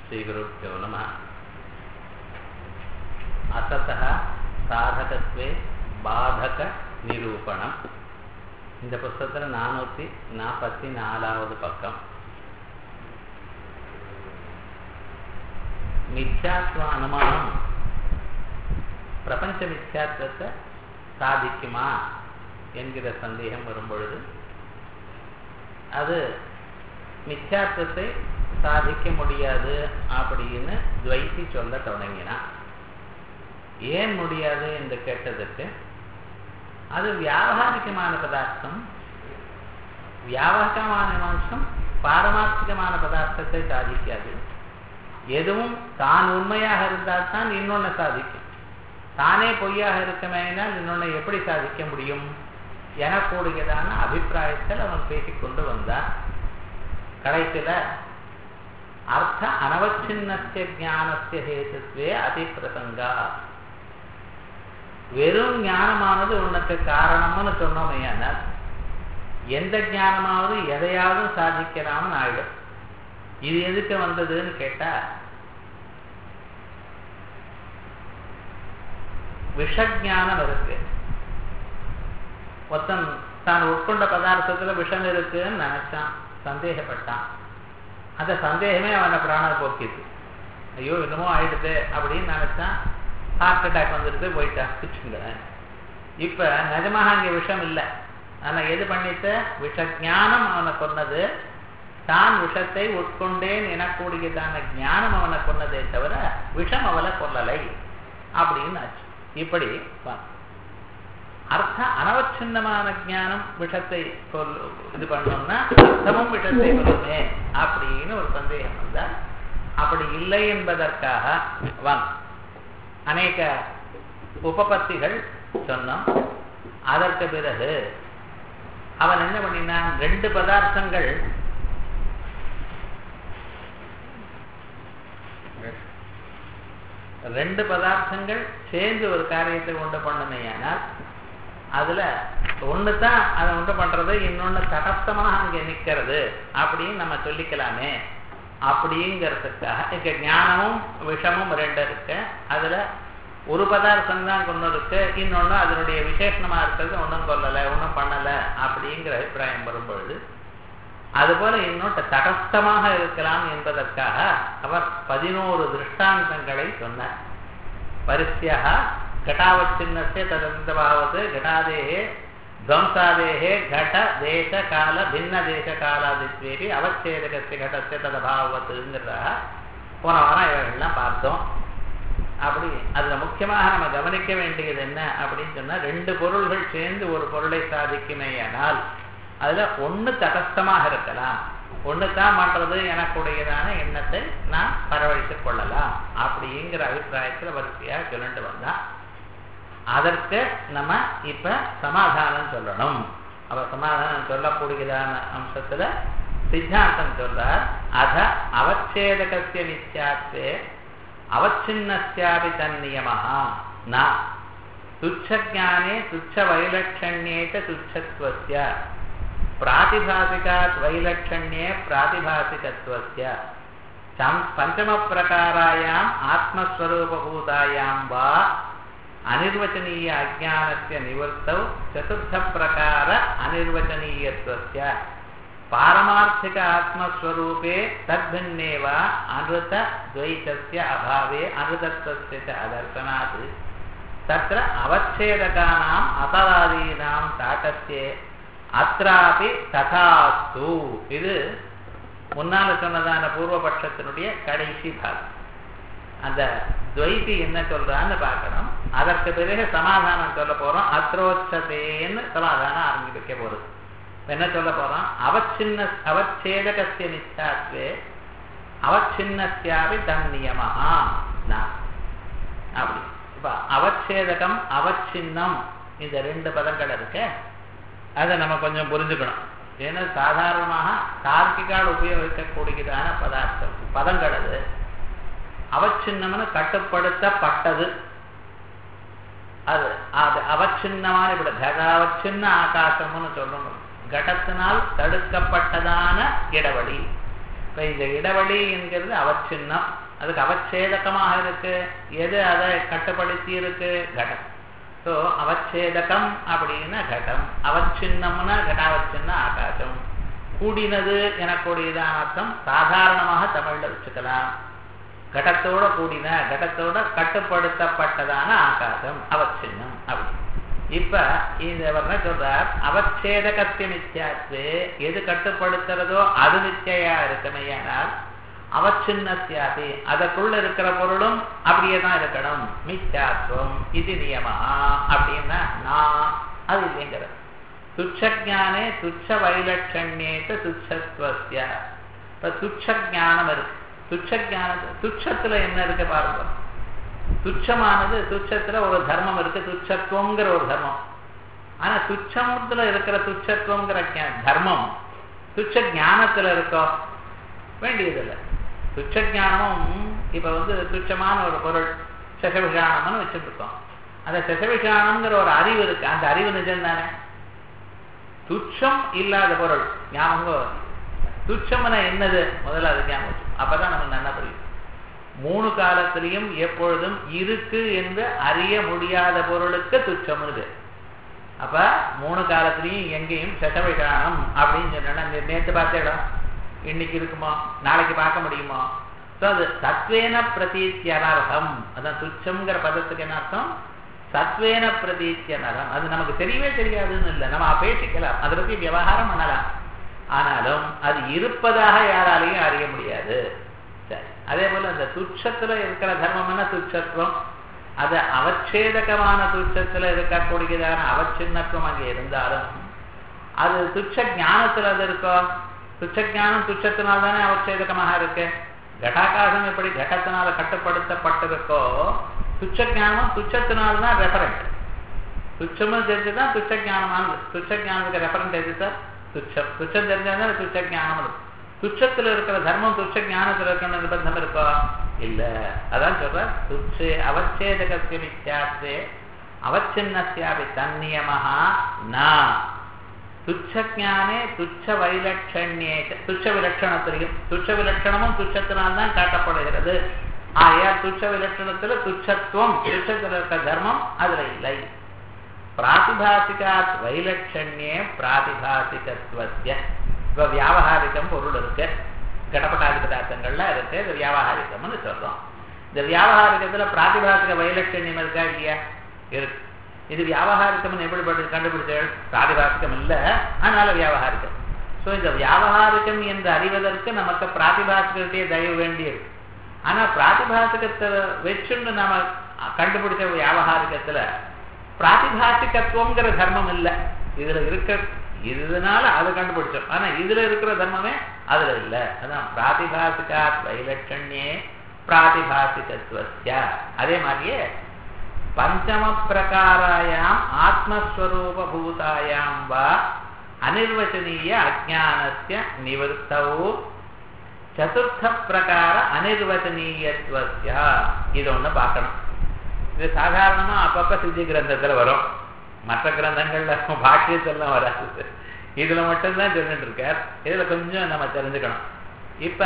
श्रीगुरुभ्यो नमः असतः சாதகத்வே பாதக நிரூபணம் இந்த புஸ்தகத்தில் நானூற்றி நாற்பத்தி நாலாவது பக்கம் மித்யாத்வ அனுமானம் பிரபஞ்ச மித்யாத்வத்தை சாதிக்குமா என்கிற சந்தேகம் வரும்பொழுது அது மித்யாத்வத்தை சாதிக்க முடியாது அப்படின்னு துவைத்தி சொல்ல தொடங்கினான் ஏன் முடியாது என்று கேட்டதற்கு அது வியாபாரிகமான பதார்த்தம் வியாபகமான அம்சம் பாரமார்த்திகமான பதார்த்தத்தை சாதிக்காது எதுவும் தான் உண்மையாக இருந்தால் தான் இன்னொன்று சாதிக்கும் தானே பொய்யாக இருக்கமேனால் இன்னொன்று எப்படி சாதிக்க முடியும் எனக்கூடியதான அபிப்பிராயத்தில் அவன் பேசிக் கொண்டு வந்தான் கடைசியில் அர்த்த அனவச்சின்னஸ்ய ஞானஸ்ய ஹேத்துவே அதிப்பிரசங்கா வெறும் ஞானமானது உனக்கு காரணம்னு சொன்னோமையானால் எந்த ஞானமாவது எதையாவது சாதிக்கலாம்னு ஆயிடும் இது எதுக்கு வந்ததுன்னு கேட்டா விஷஜானம் இருக்கு ஒருத்தன் தான் உட்கொண்ட பதார்த்தத்துல விஷம் இருக்குன்னு நினைச்சான் சந்தேகப்பட்டான் அந்த சந்தேகமே அவனை பிராண போக்கிது ஐயோ என்னமோ ஆயிடுது அப்படின்னு நினைச்சான் ஹார்ட் அட்டாக் வந்துடுது போயிட்டான் வச்சுங்களேன் இப்ப நிஜமாக அங்கே விஷம் இல்லை ஆனா எது பண்ணிட்டு விஷ ஞானம் அவனை கொன்னது தான் விஷத்தை உட்கொண்டேன் எனக்கூடியதான ஞானம் அவனை கொன்னதே தவிர விஷம் அவனை கொல்லலை அப்படின்னு ஆச்சு இப்படி அர்த்த அனவச்சின்னமான ஜானம் விஷத்தை சொல் இது பண்ணோம்னா அர்த்தமும் விஷத்தை கொள்ளுமே அப்படின்னு ஒரு சந்தேகம் வந்தால் அப்படி இல்லை என்பதற்காக வாங்க அநேக உபபத்திகள் சொன்னோம் அதற்கு பிறகு அவன் என்ன பண்ணினான் ரெண்டு பதார்த்தங்கள் ரெண்டு பதார்த்தங்கள் சேர்ந்து ஒரு காரியத்தை உண்டு பண்ணமையானால் அதுல ஒன்று தான் அதை உண்டு பண்றது இன்னொன்று தடஸ்தமாக அங்கே நிற்கிறது அப்படின்னு நம்ம சொல்லிக்கலாமே அப்படிங்கிறதுக்காக இங்க ஞானமும் விஷமும் ரெண்டு இருக்கு அதுல ஒரு பதார்த்தம் தான் கொண்டு இருக்கு இன்னொன்று அதனுடைய விசேஷமா இருக்கிறது ஒன்றும் கொல்லலை ஒன்றும் பண்ணலை அப்படிங்கிற அபிப்பிராயம் வரும்பொழுது அதுபோல இன்னொன்று தடஸ்தமாக இருக்கலாம் என்பதற்காக அவர் பதினோரு திருஷ்டாந்தங்களை சொன்னார் பரிசியாக घटावच्छिन्नस्य तदन्तभावत् घटादेः ध्वंसादेः घट देश काल भिन्नदेशकालादित्वेपि அவச்சேதகस्य घटस्य ததபாவத்துங்கிறதாக போன வாரம் இவர்கள்லாம் பார்த்தோம் அப்படி அதில் முக்கியமாக நம்ம கவனிக்க வேண்டியது என்ன அப்படின்னு சொன்னால் ரெண்டு பொருள்கள் சேர்ந்து ஒரு பொருளை சாதிக்குமேயானால் அதில் ஒன்று தடஸ்தமாக இருக்கலாம் ஒன்று தான் பண்ணுறது எனக்குடையதான எண்ணத்தை நான் வரவழைத்துக் கொள்ளலாம் அப்படிங்கிற அபிப்பிராயத்தில் வரிசையாக சொல்லிட்டு வந்தான் அதற்கு நம்ம இப்ப சமாதானம் சொல்லணும் அவர் சமாதானம் சொல்லக்கூடியதான அம்சத்துல சித்தாந்தம் சொல்றார் அத அவச்சேதகசிய நித்தியாத்வே அவச்சின்னஸ்யாபி தன்னியமஹா ந துச்சஜானே துச்ச வைலட்சண்யேச்ச துச்சத்வஸ்ய பிராதிபாசிகாத் வைலட்சண்யே பிராதிபாசிகத்வஸ்ய பஞ்சம பிரகாராயாம் ஆத்மஸ்வரூபபூதாயாம் வா அனிர்வச்சனீய அஜானஸ்ய நிவர்த்தௌ சதுர்த்த பிரகார அனிர்வச்சனீயத்துவஸ்ய பாரமார்த்திக ஆத்மஸ்வரூபே தத்பின்னேவ அனுத துவைத்தஸ்ய அபாவே அனுதத்வஸ்ய ச அதர்சனாத் தத்ர அவச்சேதகானாம் அபராதீனாம் தாட்டஸ்யே அத்ராபி ததாஸ்து இது முன்னால சொன்னதான பூர்வபட்சத்தினுடைய கடைசி பாகம் அந்த துவைத்தி என்ன சொல்றான்னு பார்க்கணும் அதற்கு பிறகு சமாதானம் சொல்ல போறோம் அத்ரோச்சதேன்னு சமாதானம் ஆரம்பிக்க போறது என்ன சொல்ல போறோம் அவச்சின்ன அவச்சேதகசிய நிச்சாத்வே அவச்சின்னஸ்யாபி தன்னியமஹா அப்படி இப்ப அவச்சேதகம் அவச்சின்னம் இந்த ரெண்டு பதங்கள் இருக்கு அதை நம்ம கொஞ்சம் புரிஞ்சுக்கணும் ஏன்னா சாதாரணமாக தார்க்கிகால் உபயோகிக்கக்கூடியதான பதார்த்தம் பதங்கள் அது அவச்சின்னம்னு கட்டுப்படுத்தப்பட்டது அது அது அவச்சின்னமான இப்படி கதாவச்சின்ன ஆகாசம்னு சொல்லணும் கடத்தினால் தடுக்கப்பட்டதான இடைவெளி இப்ப இந்த இடைவெளி என்கிறது அவச்சின்னம் அதுக்கு அவச்சேதகமாக இருக்கு எது அதை கட்டுப்படுத்தி இருக்கு கடம் ஸோ அவச்சேதகம் அப்படின்னா கடம் அவச்சின்னம்னா கடாவச்சின்ன ஆகாசம் கூடினது எனக்கூடியதான அர்த்தம் சாதாரணமாக தமிழ்ல வச்சுக்கலாம் கடத்தோட கூடின கடத்தோட கட்டுப்படுத்தப்பட்டதான ஆகாசம் அவச்சின்னம் அப்படி இப்ப இந்த என்ன சொல்றார் அவச்சேதகத்திய மித்தியாத்து எது கட்டுப்படுத்துறதோ அது மித்தியா இருக்குமையானால் அவச்சின்னத்தியாதி அதற்குள்ள இருக்கிற பொருளும் அப்படியே தான் இருக்கணும் மித்யாத்வம் இது நியமா அப்படின்னா நான் அது இல்லைங்கிறது துச்சஜானே துச்ச வைலட்சண்யேத்த துச்சத்வசிய இப்ப துச்ச ஜானம் இருக்கு துச்ச ஜான துச்சத்துல என்ன இருக்கு பாருங்க துச்சமானது துச்சத்துல ஒரு தர்மம் இருக்கு துச்சத்துவங்கிற ஒரு தர்மம் ஆனா துச்சத்துல இருக்கிற துச்சத்துவங்கிற தர்மம் துச்ச ஜானத்துல இருக்கோ வேண்டியதில்லை துச்ச ஜானமும் இப்ப வந்து துச்சமான ஒரு பொருள் சசவிஷானம்னு வச்சுருக்கோம் அந்த சசவிஷானம்ங்கிற ஒரு அறிவு இருக்கு அந்த அறிவு நிஜம் தானே துச்சம் இல்லாத பொருள் ஞாபகம் துச்சம்னா என்னது முதல்ல அது ஞாபகம் அப்பதான் நமக்கு நல்லா புரியும் மூணு காலத்திலையும் எப்பொழுதும் இருக்கு என்று அறிய முடியாத பொருளுக்கு துச்சம்னு அப்ப மூணு காலத்திலையும் எங்கேயும் சசவிஷானம் அப்படின்னு சொன்னா நேற்று பார்த்த இடம் இன்னைக்கு இருக்குமா நாளைக்கு பார்க்க முடியுமா ஸோ அது சத்வேன பிரதீத்தியனர்ஹம் அதான் துச்சம்ங்கிற பதத்துக்கு என்ன அர்த்தம் சத்வேன பிரதீத்தியனர்ஹம் அது நமக்கு தெரியவே தெரியாதுன்னு இல்லை நம்ம பேசிக்கலாம் அதை பற்றி விவகாரம் பண்ணலாம் ஆனாலும் அது இருப்பதாக யாராலையும் அறிய முடியாது சரி அதே போல அந்த துச்சத்துல இருக்கிற தர்மம்னா துச்சத்துவம் அது அவச்சேதகமான துச்சத்துல இருக்கக்கூடியதான அவச்சின்னத்துவம் அங்கே இருந்தாலும் அது துச்ச ஞானத்துல அது இருக்கோ துச்சஜானம் துச்சத்தினால் தானே அவச்சேதகமாக இருக்கு கடாகாசம் எப்படி கடத்தினால கட்டுப்படுத்தப்பட்டிருக்கோ துச்சஜானம் துச்சத்தினால்தான் ரெஃபரண்ட் துச்சமும் தெரிஞ்சுதான் துச்சஜானமானது துச்சஜானத்துக்கு ரெஃபரண்ட் எது சார் துச்சம் துச்சம் தெரிஞ்சாதான் துச்சஜானம் துச்சத்துல இருக்கிற தர்மம் துச்ச ஞானத்துல இருக்கிற நிர்பந்தம் இருக்கோ இல்ல அதான் சொல்ற துச்ச அவச்சேதகத்திய மித்யாத்தே அவச்சின்னஸ்யாபி தன்னியமஹா நான் துச்சஞானே துச்ச வைலட்சண்யே துச்ச விலட்சணத்திலையும் துச்ச விலட்சணமும் துச்சத்தினால்தான் காட்டப்படுகிறது ஆகையால் துச்ச விலட்சணத்துல துச்சத்துவம் துச்சத்தில் இருக்க தர்மம் அதுல இல்லை பிராதிபாசிகாத் வைலட்சண்யே பிராதிபாசிகத்துவசிய இப்ப வியாபகாரிகம் பொருள் இருக்கு கடப்பட்டாதி பதார்த்தங்கள்ல இருக்கு இது வியாபகாரிகம்னு சொல்றோம் இந்த வியாபகாரிகத்துல பிராதிபாசிக வைலட்சண்யம் இருக்கா இல்லையா இருக்கு இது வியாபகாரிக்கம் எப்படி கண்டுபிடிச்ச பிராதிபாசிகம் இல்ல அதனால வியாபகாரிக்கம் ஸோ இந்த வியாபகாரிக்கம் என்று அறிவதற்கு நமக்கு பிராதிபாசிகத்தையே தயவு வேண்டியிருக்கு ஆனா பிராதிபாசிகத்தை வச்சுன்னு நாம கண்டுபிடிச்ச வியாபகாரிகத்துல பிராதிபாசிகத்துவங்கிற தர்மம் இல்லை இதுல இருக்க இதனால அதை கண்டுபிடிச்சோம் ஆனா இதுல இருக்கிற தர்மமே அதுல இல்ல அதான் பிராதிபாசிகா வைலட்சண்யே பிராதிபாசிகத்துவசிய அதே மாதிரியே பஞ்சம பிரகாராயாம் ஆத்மஸ்வரூபூதாயாம் வா அனிர்வச்சனீய அஜானஸ்ய நிவர்த்தவு சதுர்த்த பிரகார அனிர்வச்சனீயத்துவசிய இது ஒண்ணு பார்க்கணும் இது சாதாரணமா அப்பப்ப சித்தி கிரந்தத்துல வரும் மற்ற கிரந்தங்கள்ல பாக்கியத்தெல்லாம் வராது இதுல மட்டும்தான் சொல்லிட்டு இருக்கார் இதுல கொஞ்சம் நம்ம தெரிஞ்சுக்கணும் இப்ப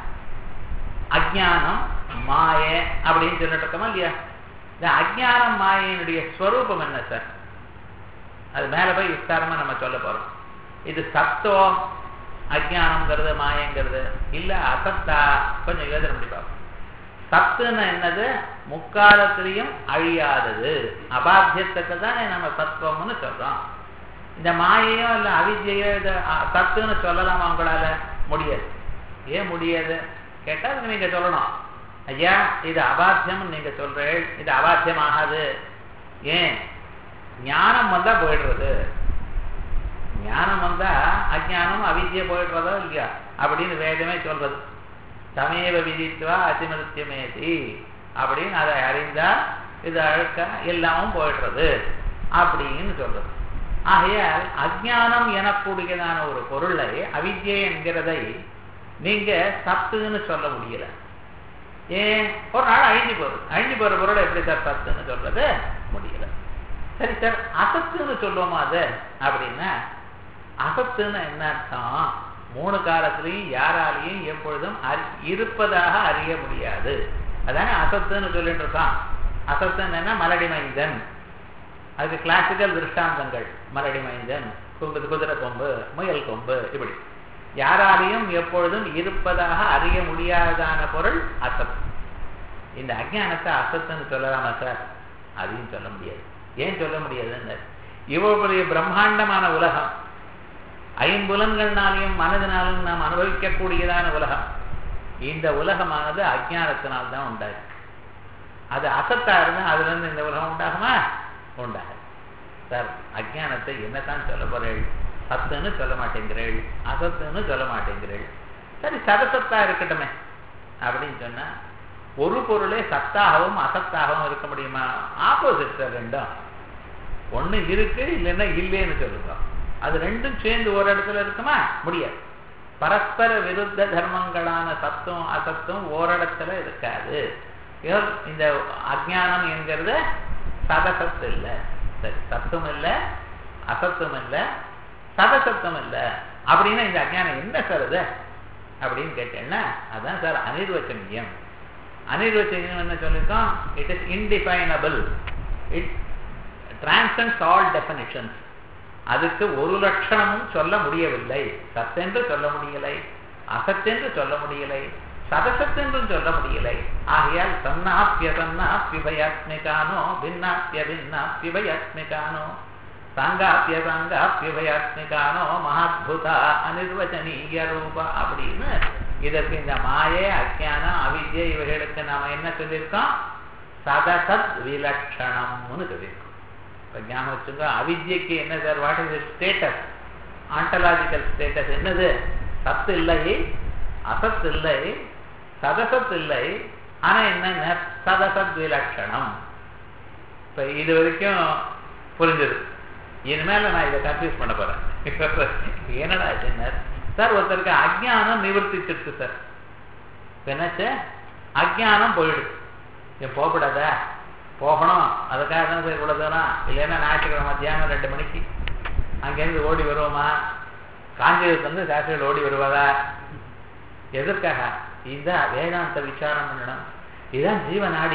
அஜானம் மாய அப்படின்னு சொல்லிட்டு இருக்கோமா இல்லையா இந்த அஜானம் மாயினுடைய ஸ்வரூபம் என்ன சார் அது மேல போய் விஸ்தாரமா நம்ம சொல்ல போறோம் இது சத்தோ அஜானம்ங்கிறது மாயங்கிறது இல்ல அசத்தா கொஞ்சம் யோசனை பண்ணி பார்ப்போம் சத்துன்னு என்னது முக்காலத்திலையும் அழியாதது அபாத்தியத்துக்கு தானே நம்ம சத்துவம்னு சொல்றோம் இந்த மாயையோ இல்ல அவித்யையோ இது சத்துன்னு சொல்லலாமா உங்களால முடியாது ஏன் முடியாது கேட்டா அதுக்கு நீங்க சொல்லணும் ஐயா இது அபாத்தியம் நீங்க சொல்றேன் இது அபாத்தியம் ஆகாது ஏன் ஞானம் வந்தா போயிடுறது ஞானம் வந்தா அஜானம் அவித்ய போயிடுறதோ இல்லையா அப்படின்னு வேதமே சொல்றது சமேவ விதித்துவா அதிமிருத்தியமேதி அப்படின்னு அதை அறிந்தா இது அழுக்க எல்லாமும் போயிடுறது அப்படின்னு சொல்றது ஆகையால் அஜானம் எனக்கூடியதான ஒரு பொருளை அவித்யை என்கிறதை நீங்க சத்துன்னு சொல்ல முடியல ஏன் ஒரு நாள் அழிஞ்சு போகுது அழிஞ்சு போற பொருளை எப்படி சார் சத்துன்னு சொல்றது முடியல சரி சார் அசத்துன்னு சொல்லுவோமா அது அப்படின்னா அசத்துன்னு என்ன அர்த்தம் மூணு காலத்திலையும் யாராலையும் எப்பொழுதும் அறி- இருப்பதாக அறிய முடியாது அதானே அசத்துன்னு சொல்லிட்டு இருக்கான் அசத்து என்னன்னா மலடி மைந்தன் அதுக்கு கிளாசிக்கல் திருஷ்டாந்தங்கள் மலடி மைந்தன் குங்குது குதிரை கொம்பு முயல் கொம்பு இப்படி யாராலையும் எப்பொழுதும் இருப்பதாக அறிய முடியாததான பொருள் அசத் இந்த அஜ்ஞானத்தை அசத்துன்னு சொல்லலாமா சார் அதையும் சொல்ல முடியாது ஏன் சொல்ல முடியாதுன்னு இவ்வளவு பெரிய பிரம்மாண்டமான உலகம் ஐம்புலன்கள்னாலையும் மனதினாலும் நாம் அனுபவிக்கக்கூடியதான உலகம் இந்த உலகமானது அஜ்ஞானத்தினால் தான் உண்டாயிருக்கு அது அசத்தா இருந்தா அதுல இருந்து இந்த உலகம் உண்டாகுமா உண்டாகும் சார் அஜ்ஞானத்தை என்னத்தான் சொல்ல போறேள் சத்துன்னு சொல்ல மாட்டேங்கிறேள் அசத்துன்னு சொல்ல மாட்டேங்கிறேள் சரி சதசத்தா இருக்கட்டுமே அப்படின்னு சொன்னா ஒரு பொருளே சத்தாகவும் அசத்தாகவும் இருக்க முடியுமா ஆப்போசிட் சார் ரெண்டும் ஒண்ணு இருக்கு இல்லைன்னா இல்லைன்னு சொல்லுங்க அது ரெண்டும் சேர்ந்து ஒரு இடத்துல இருக்குமா முடியாது பரஸ்பர விருத்த தர்மங்களான சத்துவம் அசத்துவம் ஓரிடத்துல இருக்காது இவர் இந்த அஜ்ஞானம் என்கிறது சதசத்து இல்லை சரி சத்துவம் இல்லை அசத்துவம் இல்லை சதசத்துவம் இல்லை அப்படின்னா இந்த அஜ்ஞானம் என்ன சார் அது அப்படின்னு கேட்டேன்னா அதான் சார் அனிர்வச்சனியம் அனிர்வச்சனியம் என்ன சொல்லியிருக்கோம் it is indefinable it transcends all definitions அதுக்கு ஒரு லட்சணமும் சொல்ல முடியவில்லை சத்தென்று சொல்ல முடியலை அசத்தென்று சொல்ல முடியலை சதசத்தென்றும் சொல்ல முடியலை ஆகையால் சன்னாப்பிய சன்னாப்பியபயாத்மிகானோ பின்னாப்பிய பின்னாப்பியபயாத்மிகானோ சாங்காப்பிய சாங்காப்பியபயாத்மிகானோ மகாத்புதா அனிர்வச்சனீய ரூப அப்படின்னு இதற்கு இந்த மாயை அஜானம் அவித்யை இவைகளுக்கு நாம என்ன சொல்லியிருக்கோம் சதசத் விலட்சணம்னு சொல்லியிருக்கோம் இப்போ ஞாபகம் வச்சுங்க அவித்யக்கு என்ன sir what is status ontological status என்னது சத்து இல்லை அசத் இல்லை சதசத் இல்லை ஆனா என்ன சதசத் விலட்சணம் இப்ப இது வரைக்கும் புரிஞ்சது இனிமேல நான் இதை கன்ஃபியூஸ் பண்ண போறேன் என்னடா என்ன சார் ஒருத்தருக்கு அஜ்ஞானம் நிவர்த்திச்சிருக்கு சார் இப்ப என்னாச்சு அஜ்ஞானம் போயிடுது என் போகக்கூடாதா போகணும் அதுக்காக தான் சார் இவ்வளோ தூரம் இல்லைன்னா ஞாயிற்றுக்கிழமை மத்தியானம் ரெண்டு மணிக்கு அங்கேருந்து ஓடி வருவோமா காஞ்சிபுரத்து வந்து சாஸ்திரிகள் ஓடி வருவாதா எதற்காக இந்த வேதாந்த விசாரம் பண்ணணும் இதுதான் ஜீவநாடி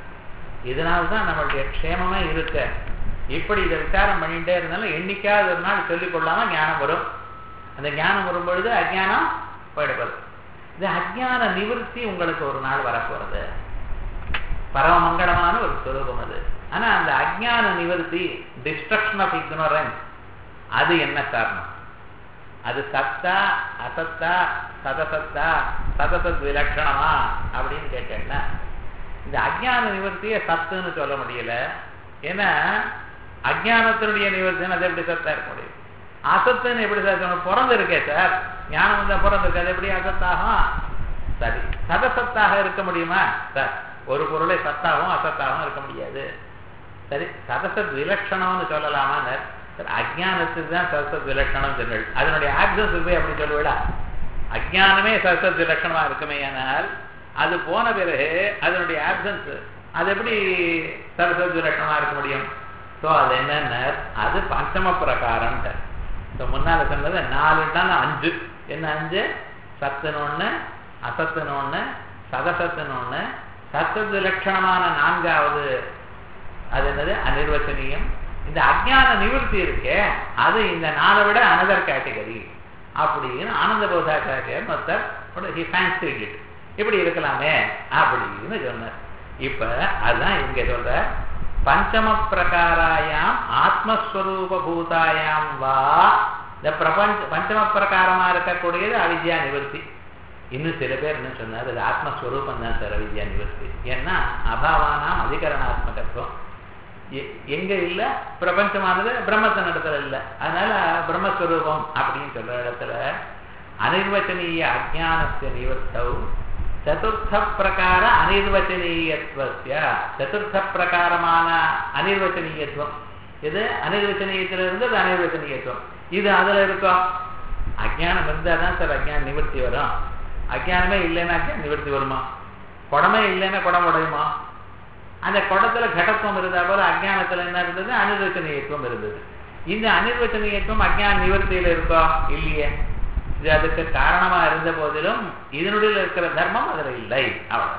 இதனால தான் நம்மளுடைய க்ஷேமமே இருக்க இப்படி இதை விசாரம் பண்ணிட்டே இருந்தாலும் என்னைக்காவது ஒரு நாள் சொல்லிக் கொள்ளாம ஞானம் வரும் அந்த ஞானம் வரும் பொழுது அஜ்ஞானம் போயிடுவது இந்த அஜ்ஞான நிவர்த்தி உங்களுக்கு ஒரு நாள் வரப்போறது பரமமங்கலமான ஒரு சுரூபம் அது ஆனா அந்த அஜ்ஞான நிவர்த்தி டிஸ்ட்ரக்ஷன் ஆஃப் இக்னோரன்ஸ் அது என்ன காரணம் அது சத்தா அசத்தா சதசத்தா சதசத் விலட்சணமா அப்படின்னு கேட்டேன்னா இந்த அஜ்ஞான நிவர்த்தியை சத்துன்னு சொல்ல முடியல ஏன்னா அஜ்ஞானத்தினுடைய நிவர்த்தின்னு அது எப்படி சத்தா இருக்க முடியும் அசத்துன்னு எப்படி சார் சொல்லணும் பிறந்து இருக்கே சார் ஞானம் வந்தா பிறந்திருக்கு அது எப்படி அசத்தாகும் சரி சதசத்தாக இருக்க முடியுமா சார் ஒரு பொருளை சத்தாகவும் அசத்தாகவும் இருக்க முடியாது சரி சதசத் விலட்சணம்னு சொல்லலாமா சார் அஜானத்துக்கு தான் சதசத் விலட்சணம் சொன்னல் அதனுடைய ஆக்சன்ஸ் போய் அப்படி சொல்லுவிடா அஜானமே சதசத் விலட்சணமா இருக்குமே ஆனால் அது போன பிறகு அதனுடைய ஆப்சன்ஸ் அது எப்படி சரஸ்வதி விலட்சணமா இருக்க முடியும் ஸோ அது என்னன்னா அது பஞ்சம பிரகாரம் ஸோ முன்னால சொன்னது நாலுன்னா அஞ்சு என்ன அஞ்சு சத்துன்னு ஒன்று அசத்துன்னு ஒன்று சதசத்துன்னு ஒன்று சத்தத் விலட்சணமான நான்காவது அது என்னது அனிர்வச்சனீயம் இந்த அஜ்ஞான நிவர்த்தி இருக்கே அது இந்த நாளை விட அனதர் கேட்டகரி அப்படின்னு ஆனந்த போதாச்சாரியர் மொத்தர் ஹி ஃபேன்சிட் இட் இப்படி இருக்கலாமே அப்படின்னு சொன்னார் இப்ப அதுதான் இங்க சொல்ற பஞ்சம பிரகாராயாம் ஆத்மஸ்வரூப பூதாயாம் வா இந்த பிரபஞ்ச பஞ்சம பிரகாரமா இருக்கக்கூடியது அவித்யா நிவர்த்தி இன்னும் சில பேர் என்ன சொன்னார் அது ஆத்மஸ்வரூபம் தான் சார் அவித்யா நிவர்த்தி ஏன்னா அபாவானாம் அதிகரணாத்மகத்துவம் எங்க இல்ல பிரபஞ்சமானது பிரம்மத்தின் இடத்துல இல்ல அதனால பிரம்மஸ்வரூபம் அப்படின்னு சொல்ற இடத்துல அனிர்வச்சனீய அஜானஸ்ய நிவர்த்தௌ சதுர்த்த பிரகார அனிர்வச்சனீயத்துவசிய சதுர்த்த பிரகாரமான அனிர்வச்சனீயத்துவம் இது அனிர்வச்சனீயத்திலிருந்து அது அனிர்வச்சனீயத்துவம் இது அதுல இருக்கும் அஜானம் இருந்தா தான் சார் அஜான நிவர்த்தி வரும் அஜானமே இல்லைன்னா அஜான நிவர்த்தி வருமா குடமே இல்லைன்னா குடம் உடையுமா அந்த குடத்துல கடத்துவம் இருந்தா போல அஜானத்துல என்ன இருந்தது அனிர்வச்சனீயத்துவம் இருந்தது இந்த அனிர்வச்சனீயத்துவம் அஜான நிவர்த்தியில இருக்கா இல்லையே இது அதுக்கு காரணமா இருந்த போதிலும் இதனுடைய இருக்கிற தர்மம் அதுல இல்லை அவ்வளவு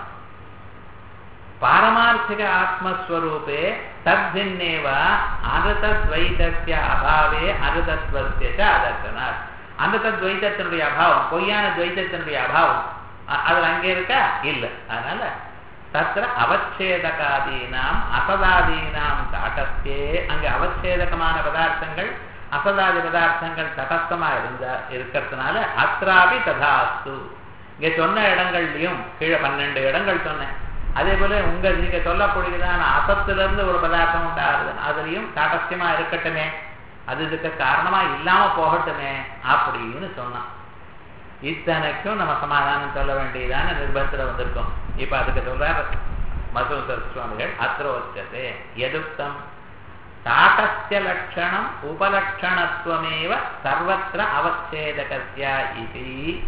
பாரமார்த்திக ஆத்மஸ்வரூபே தத்தின்னேவ அனுதத்வைதஸ்ய அபாவே அனுதத்வஸ்ய அதர்த்தனார் அனுதத்வைதத்தினுடைய அபாவம் பொய்யான துவைதத்தினுடைய அபாவம் அ- அதுல அங்கே இருக்கா இல்லை அதனால தத்திர அவச்சேதகாதீனாம் அசதாதீனாம் தாட்டஸ்தே அங்கே அவச்சேதகமான பதார்த்தங்கள் அசதாதி பதார்த்தங்கள் தடஸ்தமா இருந்த இருக்கிறதுனால அத்ராபி ததாஸ்து இங்க சொன்ன இடங்கள்லயும் கீழே பன்னெண்டு இடங்கள் சொன்னேன் அதே போல உங்க நீங்க சொல்லக்கூடியதான அசத்துல இருந்து ஒரு பதார்த்தம் உண்டாகுது அதுலயும் தாட்டஸ்யமா இருக்கட்டுமே அது இதுக்கு காரணமா இல்லாம போகட்டுமே அப்படின்னு சொன்னான் இத்தனைக்கும் நம்ம சமாதானம் சொல்ல வேண்டியதான நிர்பந்தத்தில் வந்திருக்கோம் இப்ப அதுக்கு சொல்றார் மதுசர சுவாமிகள் அத்ரோச்சதே எதுக்தம் தாட்டஸ்ய லட்சணம் உபலட்சணத்துவமேவ சர்வத்திர அவச்சேதகஸ்யா இது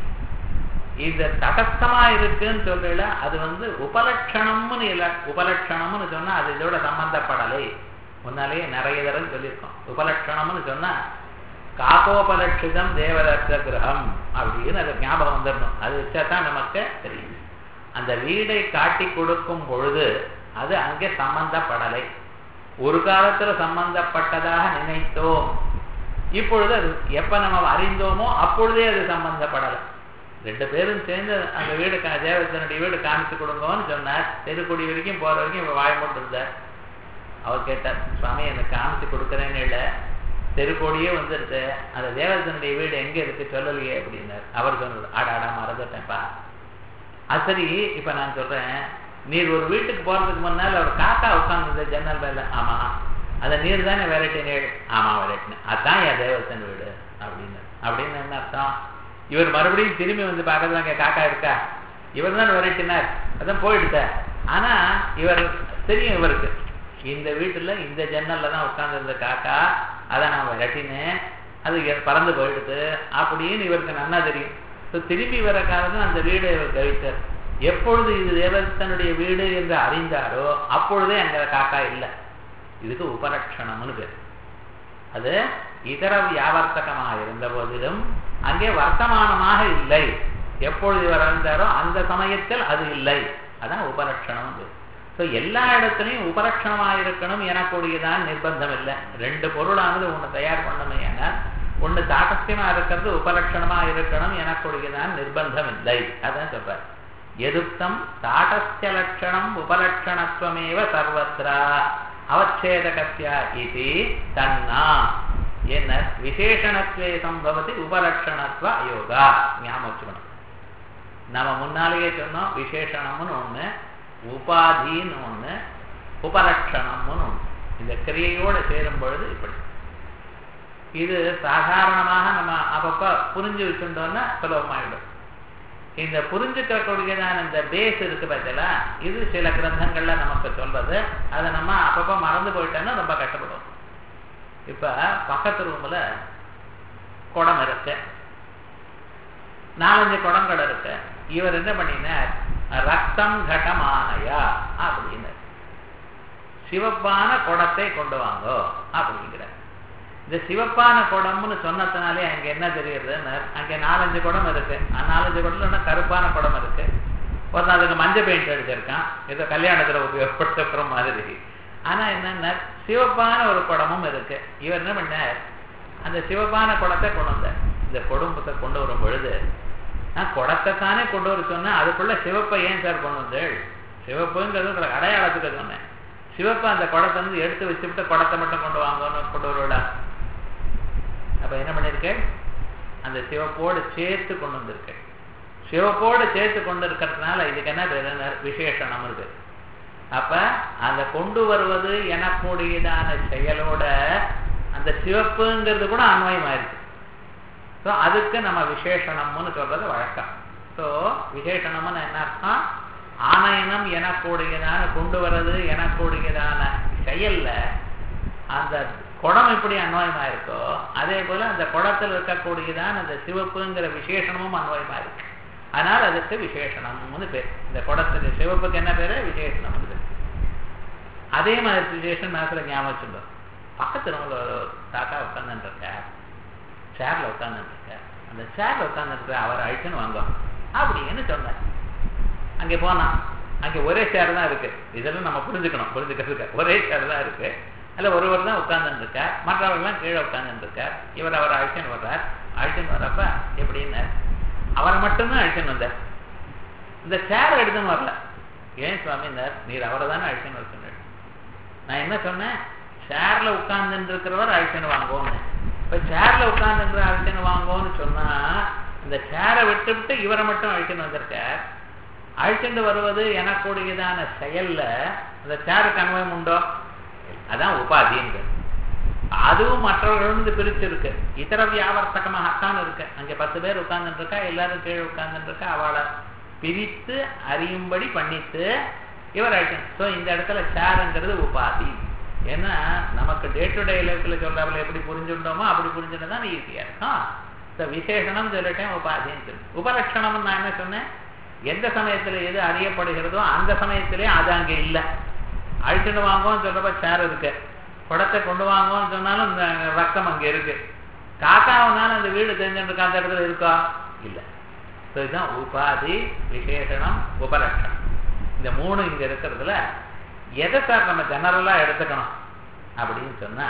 இது தடஸ்தமா இருக்குன்னு சொல்லல அது வந்து உபலட்சணம்னு இல்ல உபலட்சணம்னு சொன்னா அது இதோட சம்பந்தப்படலை முன்னாலேயே நிறைய தடவை சொல்லியிருக்கோம் உபலட்சணம்னு சொன்னா காகோபலட்சிதம் தேவதத்த கிரகம் அப்படின்னு அது ஞாபகம் வந்துடணும் அது வச்சா தான் நமக்கு தெரியும் அந்த வீடை காட்டி கொடுக்கும் பொழுது அது அங்கே சம்பந்தப்படலை ஒரு காலத்துல சம்பந்தப்பட்டதாக நினைத்தோம் இப்பொழுது அது எப்ப நம்ம அறிந்தோமோ அப்பொழுதே அது சம்பந்தப்படலை ரெண்டு பேரும் சேர்ந்து அந்த வீடு கா- தேவதனுடைய வீடு காமிச்சு கொடுங்கன்னு சொன்னார் தெருக்குடி வரைக்கும் போற வரைக்கும் இவ வாய் மட்டும் இருந்தார் அவர் கேட்டார் சுவாமி எனக்கு காமிச்சு கொடுக்குறேன்னு இல்லை தெருக்கோடியே வந்துருது அந்த தேவதனுடைய வீடு எங்க இருக்கு சொல்லலையே அப்படின்னார் அவர் சொன்னார் ஆடாடா மறந்துட்டேன்ப்பா அது சரி இப்ப நான் சொல்றேன் நீர் ஒரு வீட்டுக்கு போறதுக்கு முன்னால் ஒரு காக்கா உட்கார்ந்து ஜன்னல் மேல ஆமா அந்த நீர் தானே விரட்டினேள் ஆமா விரட்டினேன் அதான் என் தேவதன் வீடு அப்படின்னு அப்படின்னு என்ன அர்த்தம் இவர் மறுபடியும் திரும்பி வந்து பார்க்கறது அங்க காக்கா இருக்கா இவர் தான் விரட்டினார் அதான் போயிடுத்தார் ஆனா இவர் தெரியும் இவருக்கு இந்த வீட்டுல இந்த ஜன்னல்ல தான் உட்கார்ந்து காக்கா அதை நான் விரட்டினேன் அது எ- பறந்து போயிடுது அப்படின்னு இவருக்கு நன்னா தெரியும் So, திரும்பி வர காலம் அந்த வீடை இவர் கழித்தார் எப்பொழுது இது தேவதனுடைய வீடு என்று அறிந்தாரோ அப்பொழுதே அங்க காக்கா இல்லை இதுக்கு உபலட்சணம்னு பேர் அது இதர வியாவர்த்தகமாக இருந்த போதிலும் அங்கே வர்த்தமானமாக இல்லை எப்பொழுது இவர் அறிந்தாரோ அந்த சமயத்தில் அது இல்லை அதான் உபலட்சணம் ஸோ எல்லா இடத்துலையும் உபலட்சணமாக இருக்கணும் எனக்கூடியதான் நிர்பந்தம் இல்லை ரெண்டு பொருளானது ஒன்று தயார் பண்ணணும் ஏன்னா ஒன்று தாட்டஸ்யமா இருக்கிறது உபலட்சணமா இருக்கணும் எனக்கூடியதான் நிர்பந்தம் இல்லை அதான் சொல்றார் எதுக்தம் தாட்டஸ்ய லட்சணம் உபலட்சணத்துவமேவ சர்வத்ரா அவச்சேதகஸ்யா இது தன்னா என்ன விசேஷணத்வே சம்பவதி உபலட்சணத்துவ அயோகா ஞாபகம் வச்சுக்கணும் நம்ம முன்னாலேயே சொன்னோம் விசேஷணம்னு ஒண்ணு உபாதின்னு ஒண்ணு உபலட்சணம்னு ஒண்ணு இந்த கிரியையோடு சேரும் பொழுது இப்படி இது சாதாரணமாக நம்ம அப்பப்ப புரிஞ்சு வச்சுட்டோம்னா சுலபமாயிடும் இந்த புரிஞ்சுக்கக்கூடியதான இந்த பேஸ் இருக்கு பார்த்தல இது சில கிரந்தங்கள்ல நமக்கு சொல்றது அதை நம்ம அப்பப்ப மறந்து போயிட்டோம்னா ரொம்ப கஷ்டப்படும் இப்ப பக்கத்து ரூம்ல குடம் இருக்கு நாலஞ்சு குடங்கள் இருக்கு இவர் என்ன பண்ணினார் ரத்தம் கடமானயா அப்படின்னு சிவப்பான குடத்தை கொண்டு வாங்கோ அப்படிங்கிறார் இந்த சிவப்பான குடம்னு சொன்னதுனாலே அங்க என்ன தெரியுதுன்னு அங்க நாலஞ்சு குடம் இருக்கு அந்த நாலஞ்சு குடம்ல கருப்பான குடம் இருக்கு ஒருத்தன் அதுக்கு மஞ்சள் பெயிண்ட் அடிச்சிருக்கான் ஏதோ கல்யாணத்துல உபயோகப்படுத்துற மாதிரி ஆனா என்னன்னா சிவப்பான ஒரு குடமும் இருக்கு இவர் என்ன பண்ணார் அந்த சிவப்பான குடத்தை கொண்டு வந்தார் இந்த குடும்பத்தை கொண்டு வரும் பொழுது நான் குடத்தை தானே கொண்டு வர சொன்னேன் அதுக்குள்ள சிவப்பை ஏன் சார் கொண்டு வந்தேள் சிவப்புங்கிறது உங்களுக்கு அடையாளத்துக்கு சொன்னேன் சிவப்பை அந்த குடத்தை வந்து எடுத்து வச்சுவிட்டு குடத்தை மட்டும் கொண்டு வாங்கன்னு கொண்டு வருவடா அப்ப என்ன பண்ணிருக்கேன் அந்த சிவப்போடு சேர்த்து கொண்டு வந்திருக்கேன் சிவப்போடு சேர்த்து கொண்டு இருக்கிறதுனால இதுக்கு என்ன பேரு? விசேஷணம் இருக்கு அப்ப அந்த கொண்டு வருவது எனக்கூடியதான செயலோட அந்த சிவப்புங்கிறது கூட அன்வயமாயிருக்கு ஸோ அதுக்கு நம்ம விசேஷணம்னு சொல்றது வழக்கம் ஸோ விசேஷணம்னு என்ன அர்த்தம் ஆனயனம் எனக்கூடியதான கொண்டு வர்றது எனக்கூடியதான செயல்ல அந்த குடம் எப்படி அன்வயமா இருக்கோ அதே போல அந்த குடத்தில் இருக்கக்கூடியதான் அந்த சிவப்புங்கிற விசேஷணமும் அன்வயமா இருக்கு அதனால அதுக்கு விசேஷணம்னு பேர் இந்த குடத்துக்கு சிவப்புக்கு என்ன பேரு விசேஷணம்னு பேர் அதே மாதிரி விசேஷம் மனசுல ஞாபகம் வச்சுருந்தோம் பக்கத்து ரூம்ல ஒரு தாத்தா உட்காந்துட்டு இருக்க சேர்ல உட்காந்துருக்கார் அந்த சேர்ல உட்காந்துருக்க அவர் அழிச்சுன்னு வாங்க அப்படின்னு சொன்னார் அங்கே போனான் அங்கே ஒரே சேர் தான் இருக்கு இதெல்லாம் நம்ம புரிஞ்சுக்கணும் புரிஞ்சுக்கிறதுக்கு ஒரே சேர் தான் இருக்கு அதில் ஒருவர் தான் உட்கார்ந்துட்டு இருக்கார் மற்றவர்கள்லாம் கீழே உட்கார்ந்துட்டு இருக்கார் இவர் அவர் அழிச்சுன்னு வர்றார் அழிச்சுன்னு வர்றப்ப எப்படின்னு அவரை மட்டும்தான் அழிச்சுன்னு வந்தார் இந்த சேர் எடுத்துன்னு வரல ஏன் சுவாமினார் நீர் அவரை தானே அழிச்சுன்னு வர சொன்னார் நான் என்ன சொன்னேன் சேர்ல உட்கார்ந்துட்டு இருக்கிறவர் அழிச்சுன்னு வாங்குவோன்னு இப்ப சேர்ல உட்கார்ந்து அழிச்சுன்னு வாங்குவோன்னு சொன்னா இந்த சேரை விட்டு விட்டு இவரை மட்டும் அழிச்சுன்னு வந்திருக்கார் அழிச்சுட்டு வருவது எனக்கூடியதான செயல்ல அந்த சேருக்கு அனுபவம் உண்டோ அதான் உபாதிங்கிறது அதுவும் மற்றவர்கள் பிரிச்சு இருக்கு இதர வியாவர்த்தகமாகத்தான் இருக்கு அங்க பத்து பேர் உட்கார்ந்துட்டு இருக்கா எல்லாரும் கீழே உட்கார்ந்துட்டு இருக்கா அவளை பிரித்து அறியும்படி பண்ணிட்டு இவர் அழிக்கணும் ஸோ இந்த இடத்துல சேருங்கிறது உபாதி ஏன்னா நமக்கு டே டு டே லைஃப்ல சொல்றாப்புல எப்படி புரிஞ்சுட்டோமோ அப்படி புரிஞ்சுட்டு தான் ஈஸியா இருக்கும் ஸோ விசேஷனம் சொல்லிட்டேன் உபாதின்னு சொல்லி உபலட்சணம் நான் என்ன சொன்னேன் எந்த சமயத்துல எது அறியப்படுகிறதோ அந்த சமயத்திலே அது அங்கே இல்லை அழிச்சுட்டு வாங்குவோம்னு சொல்றப்ப சேர் இருக்கு குடத்தை கொண்டு வாங்குவோம்னு சொன்னாலும் இந்த ரத்தம் அங்க இருக்கு காக்காவனால அந்த வீடு தெரிஞ்சுட்டு அந்த இடத்துல இருக்கா இல்லை ஸோ இதுதான் உபாதி விசேஷனம் உபலட்சணம் இந்த மூணு இங்க இருக்கிறதுல எதை சார் நம்ம ஜெனரலா எடுத்துக்கணும் அப்படின்னு சொன்னா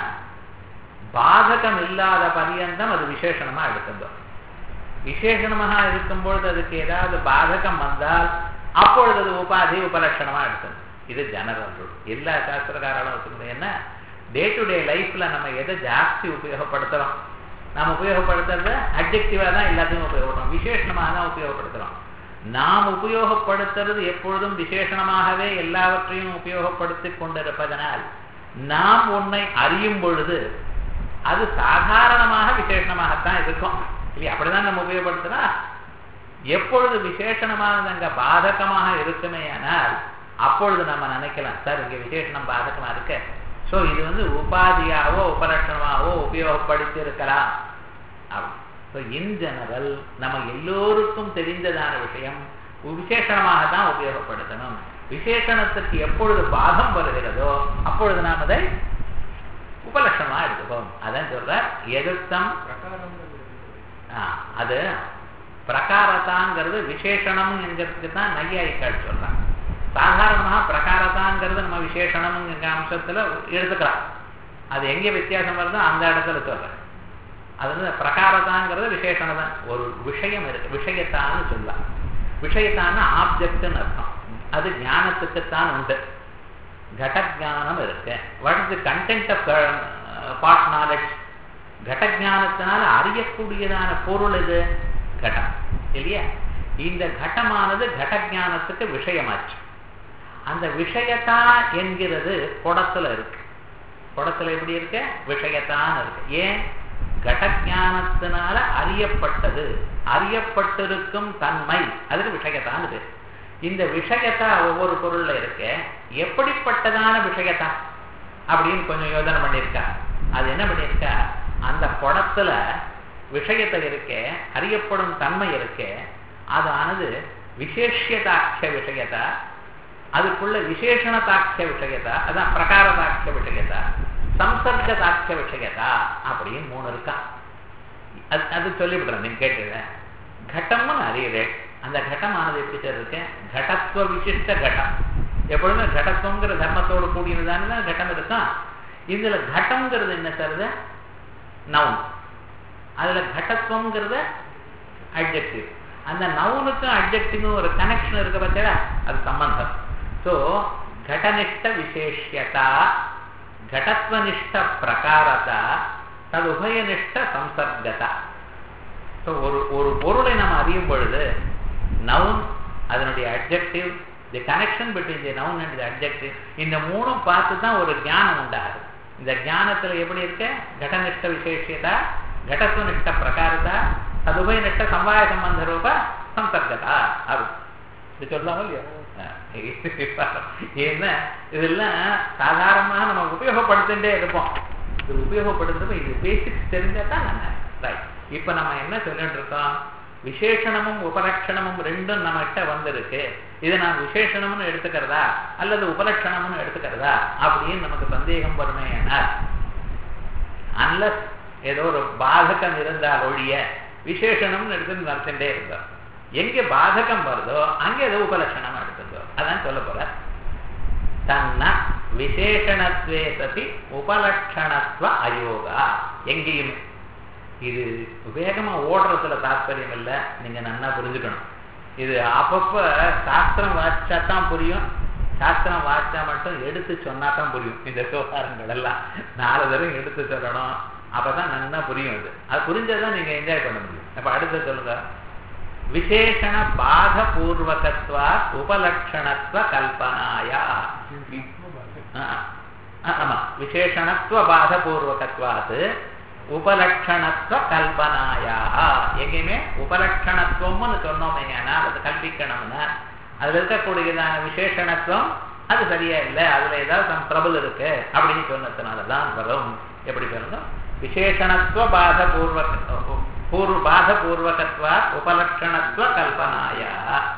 பாதகம் இல்லாத பரியந்தம் அது விசேஷணமா எடுத்துட்டோம் விசேஷணமாக இருக்கும்பொழுது அதுக்கு ஏதாவது பாதகம் வந்தால் அப்பொழுது அது உபாதி உபலட்சணமா எடுக்கணும் இது ஜெனரல் ரூல் எல்லா சாஸ்திரக்காரர்களும் வச்சுக்கணும் என்ன டே டு டே லைஃப்ல நம்ம எதை ஜாஸ்தி உபயோகப்படுத்துறோம் நாம் உபயோகப்படுத்துறது அப்ஜெக்டிவாக தான் எல்லாத்தையும் உபயோகப்படுறோம் விசேஷமாக தான் உபயோகப்படுத்துறோம் நாம் உபயோகப்படுத்துறது எப்பொழுதும் விசேஷமாகவே எல்லாவற்றையும் உபயோகப்படுத்தி கொண்டிருப்பதனால் நாம் உன்னை அறியும் பொழுது அது சாதாரணமாக விசேஷமாகத்தான் இருக்கும் இல்லையா அப்படிதான் நம்ம உபயோகப்படுத்துறா எப்பொழுது விசேஷணமானது அங்க பாதகமாக இருக்குமே ஆனால் அப்பொழுது நம்ம நினைக்கலாம் சார் இங்க விசேஷணம் பாதகமா இருக்கு ஸோ இது வந்து உபாதியாகவோ உபலட்சணமாகவோ உபயோகப்படுத்தி இருக்கலாம் ஸோ இன் ஜெனரல் நம்ம எல்லோருக்கும் தெரிந்ததான விஷயம் விசேஷணமாக தான் உபயோகப்படுத்தணும் விசேஷணத்துக்கு எப்பொழுது பாகம் வருகிறதோ அப்பொழுது நாம் அதை உபலட்சணமா எடுத்துப்போம் அதான் சொல்ற எதிர்த்தம் அது பிரகாரத்தாங்கிறது விசேஷணம் என்கிறதுக்கு தான் நையாயிக்காள் சொல்றான் சாதாரணமாக பிரகாரத்தாங்கிறது நம்ம விசேஷணம்ங்கிற அம்சத்துல எடுத்துக்கலாம் அது எங்க வித்தியாசம் வருதோ அந்த இடத்துல சொல்றேன் அது வந்து பிரகாரத்தாங்கிறது விசேஷணம் தான் ஒரு விஷயம் இருக்கு விஷயத்தான்னு சொல்லலாம் விஷயத்தான ஆப்ஜெக்ட்னு அர்த்தம் அது ஞானத்துக்குத்தான் உண்டு கடஜானம் இருக்கு what is the content of pot knowledge கடஜானத்தினால அறியக்கூடியதான பொருள் இது கடம் இல்லையா இந்த கடமானது கடஜானத்துக்கு விஷயமாச்சு அந்த விஷயத்தா என்கிறது குடத்துல இருக்கு குடத்துல எப்படி இருக்கு விஷயத்தான் இருக்கு ஏன் கடஜானத்தினால அறியப்பட்டது அறியப்பட்டிருக்கும் தன்மை அதுக்கு விஷயத்தான் இருக்கு இந்த விஷயத்தா ஒவ்வொரு பொருள்ல இருக்க எப்படிப்பட்டதான விஷயத்தா அப்படின்னு கொஞ்சம் யோசனை பண்ணியிருக்கா அது என்ன பண்ணியிருக்கா அந்த குடத்துல விஷயத்தை இருக்க அறியப்படும் தன்மை இருக்க அதானது விசேஷதாட்சிய விஷயத்தா அதுக்குள்ள விசேஷணதாட்சிய விஷயத்தா அதான் பிரகாரதாட்சிய விஷயத்தா சம்சர்கதாட்சிய விஷயத்தா அப்படின்னு மூணு இருக்கா அது அது சொல்லிவிடுறேன் நீங்க கேட்டுங்க கட்டம்னு அறியுறேன் அந்த கட்டமானது எப்படி சார் இருக்கு கடத்துவ விசிஷ்ட கட்டம் எப்பொழுதுமே கடத்துவங்கிற தர்மத்தோடு கூடியதுதானே கட்டம் இருக்கா இதுல கட்டம்ங்கிறது என்ன சார் நவுன் அதுல கடத்துவங்கிறது அப்ஜெக்டிவ் அந்த நவுனுக்கும் அப்ஜெக்டிவும் ஒரு கனெக்ஷன் இருக்க பார்த்தா அது சம்பந்தம் ஸோ கடனிஷ்ட விசேஷியதா கடத்வனிஷ்ட பிரகாரதா தது உபயனிஷ்ட சம்சர்கதா ஸோ ஒரு ஒரு பொருளை நம்ம அறியும் பொழுது நவுன் அதனுடைய objective the connection between the noun and the objective இந்த மூணும் பார்த்து தான் ஒரு ஞானம் உண்டாகுது இந்த ஞானத்துல எப்படி இருக்க கடனிஷ்ட விசேஷியதா ಘಟತ್ವನಿಷ್ಠ ಪ್ರಕಾರದ ತದುಭಯನಿಷ್ಠ ಸಮವಾಯ ಸಂಬಂಧ ರೂಪ ಸಂಸರ್ಗதா அது இது சொல்லாம இல்லையா ஏன்னா இதெல்லாம் சாதாரணமாக நம்ம உபயோகப்படுத்திட்டே இருப்போம் இது உபயோகப்படுத்துறது இது பேசிக்ஸ் தெரிஞ்சா தான் நம்ம ரைட் இப்போ நம்ம என்ன சொல்லிட்டு இருக்கோம் விசேஷணமும் உபலட்சணமும் ரெண்டும் நம்ம கிட்ட வந்திருக்கு இதை நான் விசேஷணம்னு எடுத்துக்கிறதா அல்லது உபலட்சணம்னு எடுத்துக்கிறதா அப்படின்னு நமக்கு சந்தேகம் வருமே ஆனால் அன்லஸ் ஏதோ ஒரு பாதகம் இருந்தால் ஒழிய விசேஷணம்னு எடுத்து நடத்திட்டே இருந்தார் எங்க பாதகம் வருதோ அங்கே ஏதோ உபலட்சணம் எடுத்துருந்தோ அதான் சொல்ல போற தன்ன விசேஷணத்வே சதி உபலட்சணத்துவ அயோகா எங்கேயுமே இது வேகமா ஓடுறதுல தாற்பயம் இல்லை நீங்க நல்லா புரிஞ்சுக்கணும் இது அப்பப்ப சாஸ்திரம் வாசிச்சா தான் புரியும் சாஸ்திரம் வாசிச்சா மட்டும் எடுத்து சொன்னா தான் புரியும் இந்த விவகாரங்கள் எல்லாம் நாலு தடவை எடுத்து சொல்லணும் அப்பதான் நல்லா புரியும் இது அது புரிஞ்சதான் நீங்க என்ஜாய் பண்ண முடியும் அப்ப அடுத்து சொல்லுங்க விசேஷண பாத பூர்வகத்வா உபலட்சணத்துவ கல்பனாயா ஆமா விசேஷணத்துவ பாத பூர்வகத்வாது உபலட்சணத்துவ கல்பனாயா எங்கேயுமே உபலட்சணத்துவம்னு சொன்னோமே அது கல்பிக்கணும்னா அதுல இருக்கக்கூடியதான விசேஷணத்துவம் அது சரியா இல்லை அதுல ஏதாவது சம் ட்ரபிள் இருக்கு அப்படின்னு சொன்னதுனாலதான் வரும் எப்படி சொல்லுங்க விசேஷணத்துவ பாத பூர்வக பூர்வ பாத பூர்வகத்வா உபலட்சணத்துவ கல்பனாயா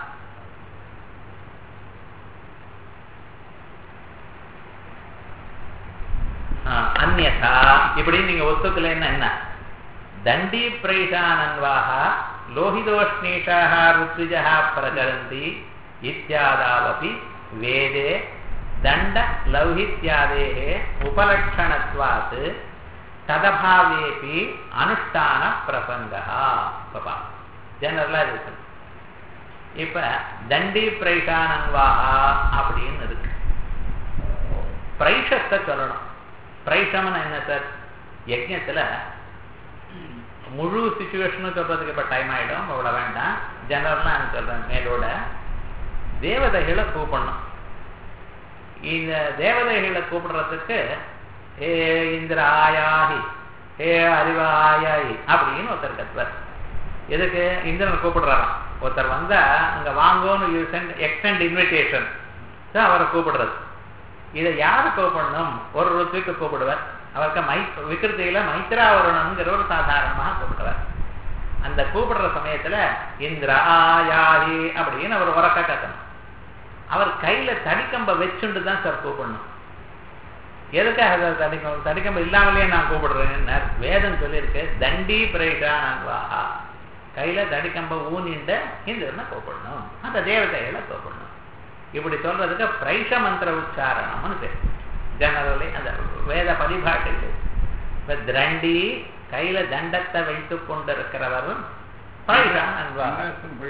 அந்நா இப்படி நீங்க ஒத்துக்கலைன்னா என்ன தண்டி பிரைஷானன்வாக லோகிதோஷ்ணீஷாக ருத்விஜா பிரச்சரந்தி இத்தியாதாவபி வேதே தண்ட லௌகித்யாதே உபலட்சணத்வாத் ததபாவேபி அனுஷ்டான பிரசங்கா பாப்பா ஜெனரலா இருக்கு இப்ப தண்டி பிரைஷானன்வாகா அப்படின்னு இருக்கு பிரைஷத்தை சொல்லணும் பிரைஷம்னு என்ன சார் யஜ்யத்துல முழு சுச்சுவேஷனும் சொல்றதுக்கு இப்ப டைம் ஆயிடும் அவ்வளவு வேண்டாம் ஜெனரலா நான் சொல்றேன் மேலோட தேவதைகளை கூப்பிடணும் இந்த தேவதைகளை கூப்பிடுறதுக்கு ஏ இந்திர ஆயாஹி ஏ அறிவாயாயி அப்படின்னு ஒருத்தர் கத்துவார் எதுக்கு இந்திரன் கூப்பிடுறாராம் ஒருத்தர் வந்தா அங்க வாங்கோன்னு யூ சென்ட் எக்ஸ்டெண்ட் இன்விடேஷன் அவரை கூப்பிடுறது இதை யாரு கூப்பிடணும் ஒரு ருத்துக்கு கூப்பிடுவார் அவருக்கு மை விக்கிருத்தியில மைத்ராவரணம்ங்கிற ஒரு சாதாரணமாக கூப்பிடுவார் அந்த கூப்பிடுற சமயத்துல இந்திர ஆயாயி அப்படின்னு அவர் உறக்க கத்தணும் அவர் கையில தடிக்கம்ப வச்சுண்டு தான் சார் கூப்பிடணும் எதுக்காக தடிக்கம் தடிக்கம்ப இல்லாமலே நான் கூப்பிடுறேன் வேதம் சொல்லியிருக்கு தண்டி பிரேஷானன்வாஹா கையில தடிக்கம்ப ஊனிண்ட இந்திரனை கூப்பிடணும் அந்த தேவதைகளை கூப்பிடணும் இப்படி சொல்றதுக்கு பிரைஷ மந்திர உச்சாரணம்னு பேர் ஜெனரலி அந்த வேத பரிபாட்டையில் இப்ப திரண்டி கையில தண்டத்தை வைத்துக் கொண்டிருக்கிறவர் பிரைஷான் அன்வாஹா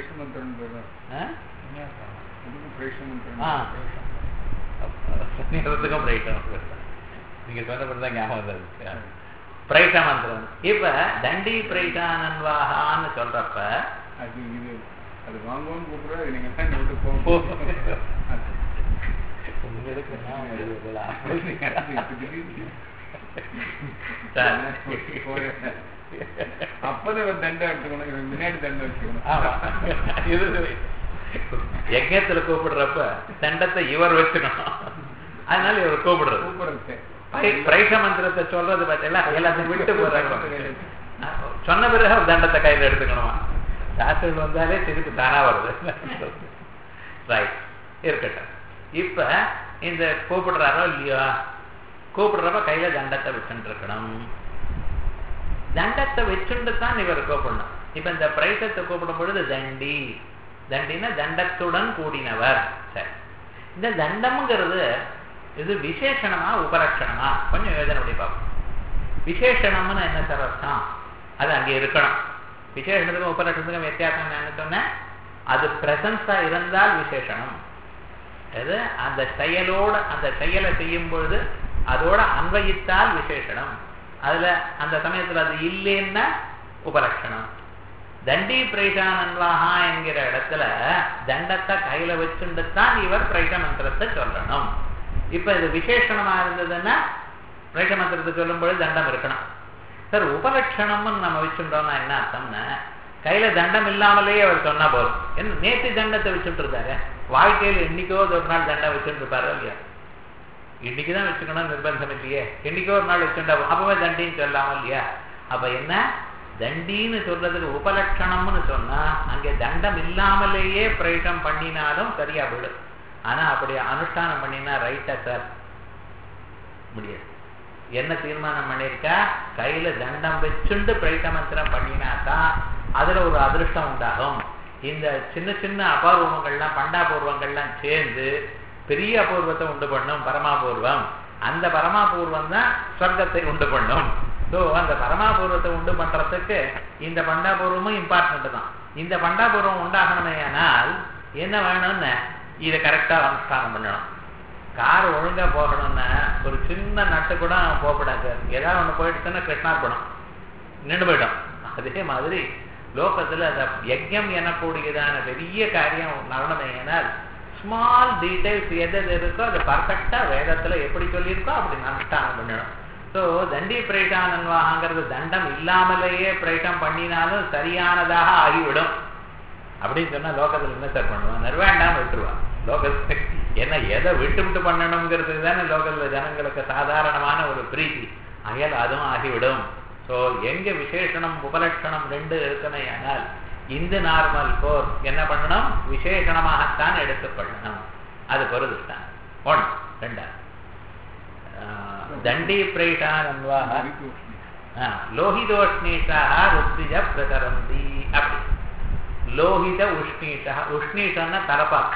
நேரத்துக்கும் பிரைட்டம் நீங்க சொன்னபடிதான் ஞாபகம் வந்தது பிரைட்ட மந்திரம் இப்ப தண்டி பிரைட்டானன்வாகான்னு சொல்றப்ப அது வாங்குவோம்னு கூப்பிடுறது நீங்க தான் விட்டு உங்களுக்கு என்ன முடிவுகளா? அப்பதான் இவன் தண்டை எடுத்துக்கணும் இவன் முன்னாடி தண்டை வச்சுக்கணும் ஆமா இது யஜ்யத்துல கூப்பிடுறப்ப தண்டத்தை இவர் வச்சுக்கணும் அதனால இவர் கூப்பிடுறது கூப்பிடுறது பிரைஷ மந்திரத்தை சொல்றது பார்த்தீங்களா எல்லாத்தையும் விட்டு போறாங்க சொன்ன பிறகு அவர் தண்டத்தை கையில எடுத்துக்கணுமா சாஸ்திரம் வந்தாலே திருப்பி தானா வருது ரைட் இருக்கட்டும் இப்ப இந்த கூப்பிடுறாரோ இல்லையோ கூப்பிடுறப்ப கையில தண்டத்தை வச்சுட்டு இருக்கணும் தண்டத்தை வச்சுட்டு தான் இவர் கூப்பிடணும் இப்ப இந்த பிரைசத்தை கூப்பிடும் பொழுது தண்டி தண்டினா தண்டத்துடன் கூடினவர் சரி இந்த தண்டம்ங்கிறது இது விசேஷணமா உபலட்சணமா கொஞ்சம் யோஜனை பண்ணி பார்ப்போம் விசேஷணம்னு என்ன சார் அர்த்தம் அது அங்கே இருக்கணும் விசேஷணத்துக்கும் உபலட்சணத்துக்கும் வித்தியாசம் என்ன சொன்னேன் அது பிரசன்ஸா இருந்தால் விசேஷணம் அது அந்த செயலோட அந்த செயலை செய்யும் பொழுது அதோட அன்வயித்தால் விசேஷணம் அதுல அந்த சமயத்துல அது இல்லைன்னா உபலட்சணம் தண்டி பிரைஷானன்வாகா என்கிற இடத்துல தண்டத்தை கையில வச்சுட்டு தான் இவர் பிரைஷ மந்திரத்தை சொல்லணும் இப்ப இது விசேஷணமா இருந்ததுன்னா பிரைஷ மந்திரத்தை சொல்லும் பொழுது தண்டம் இருக்கணும் சார் உபலட்சணம்னு நம்ம வச்சுட்டோம்னா என்ன அர்த்தம்னா கையில தண்டம் இல்லாமலேயே அவர் சொன்னா போதும் என்ன நேற்று தண்டத்தை வச்சுட்டு இருந்தாரு வாழ்க்கையில் என்னைக்கோ ஒரு நாள் தண்டம் வச்சுட்டு இருப்பாரோ இல்லையா இன்னைக்குதான் வச்சுக்கணும் நிர்பந்தம் இல்லையே என்னைக்கோ ஒரு நாள் வச்சுட்டா அப்பவே தண்டின்னு சொல்லாம இல்லையா அப்ப என்ன தண்டின்னு சொல்றதுக்கு உபலட்சணம்னு சொன்னா அங்கே தண்டம் இல்லாமலேயே பிரயோகம் பண்ணினாலும் சரியா போயிடும் ஆனா அப்படி அனுஷ்டானம் பண்ணினா ரைட்டா சார் முடியாது என்ன தீர்மானம் பண்ணியிருக்கா கையில தண்டம் வச்சுண்டு பிரயத்த மந்திரம் பண்ணினாதான் அதுல ஒரு அதிர்ஷ்டம் உண்டாகும் இந்த சின்ன சின்ன அபூர்வங்கள்லாம் பண்டாபூர்வங்கள்லாம் சேர்ந்து பெரிய அபூர்வத்தை உண்டு பண்ணும் பரமாபூர்வம் அந்த பரமாபூர்வம் தான் சொர்க்கத்தை உண்டு பண்ணும் ஸோ அந்த பரமாபூர்வத்தை உண்டு பண்றதுக்கு இந்த பண்டாபூர்வமும் இம்பார்ட்டன்ட் தான் இந்த பண்டாபூர்வம் உண்டாகணுமே ஆனால் என்ன வேணும்னு இதை கரெக்டா அனுஷ்டானம் பண்ணணும் கார் ஒழுங்கா போகணும்னா ஒரு சின்ன நட்டு கூட போகக்கூடாது ஏதாவது ஒண்ணு போயிடுச்சுன்னா கிருஷ்ணார்பணம் நின்று போயிடும் அதே மாதிரி லோகத்துல அந்த யஜ்யம் எனக்கூடியதான பெரிய காரியம் நடனமே ஏனால் ஸ்மால் டீடைல்ஸ் எது எது இருக்கோ அது பர்ஃபெக்டா வேதத்துல எப்படி சொல்லியிருக்கோ அப்படி அனுஷ்டானம் பண்ணணும் ஸோ தண்டி பிரேட்டானன்வாகங்கிறது தண்டம் இல்லாமலேயே பிரேட்டம் பண்ணினாலும் சரியானதாக ஆகிவிடும் அப்படின்னு சொன்னா லோகத்துல என்ன சார் பண்ணுவான் நிர்வேண்டாம விட்டுருவான் லோகத்துல என்ன எதை விட்டு விட்டு பண்ணணுங்கிறது தானே லோகத்துல ஜனங்களுக்கு சாதாரணமான ஒரு பிரீத்தி அயல் அதுவும் ஆகிவிடும் ஸோ எங்க விசேஷணம் உபலட்சணம் ரெண்டு இருக்குமே ஆனால் இந்த நார்மல் கோர் என்ன பண்ணணும் விசேஷணமாகத்தான் எடுத்துக்கொள்ளணும் அது பொருதுதான் ஒன்று ரெண்டா தண்டி பிரேட்டானன்வாக லோகிதோஷ்ணீஷாக ருத்விஜ பிரதரந்தி அப்படி லோகித உஷ்ணீஷா உஷ்ணீஷன்னா தலப்பாக்கு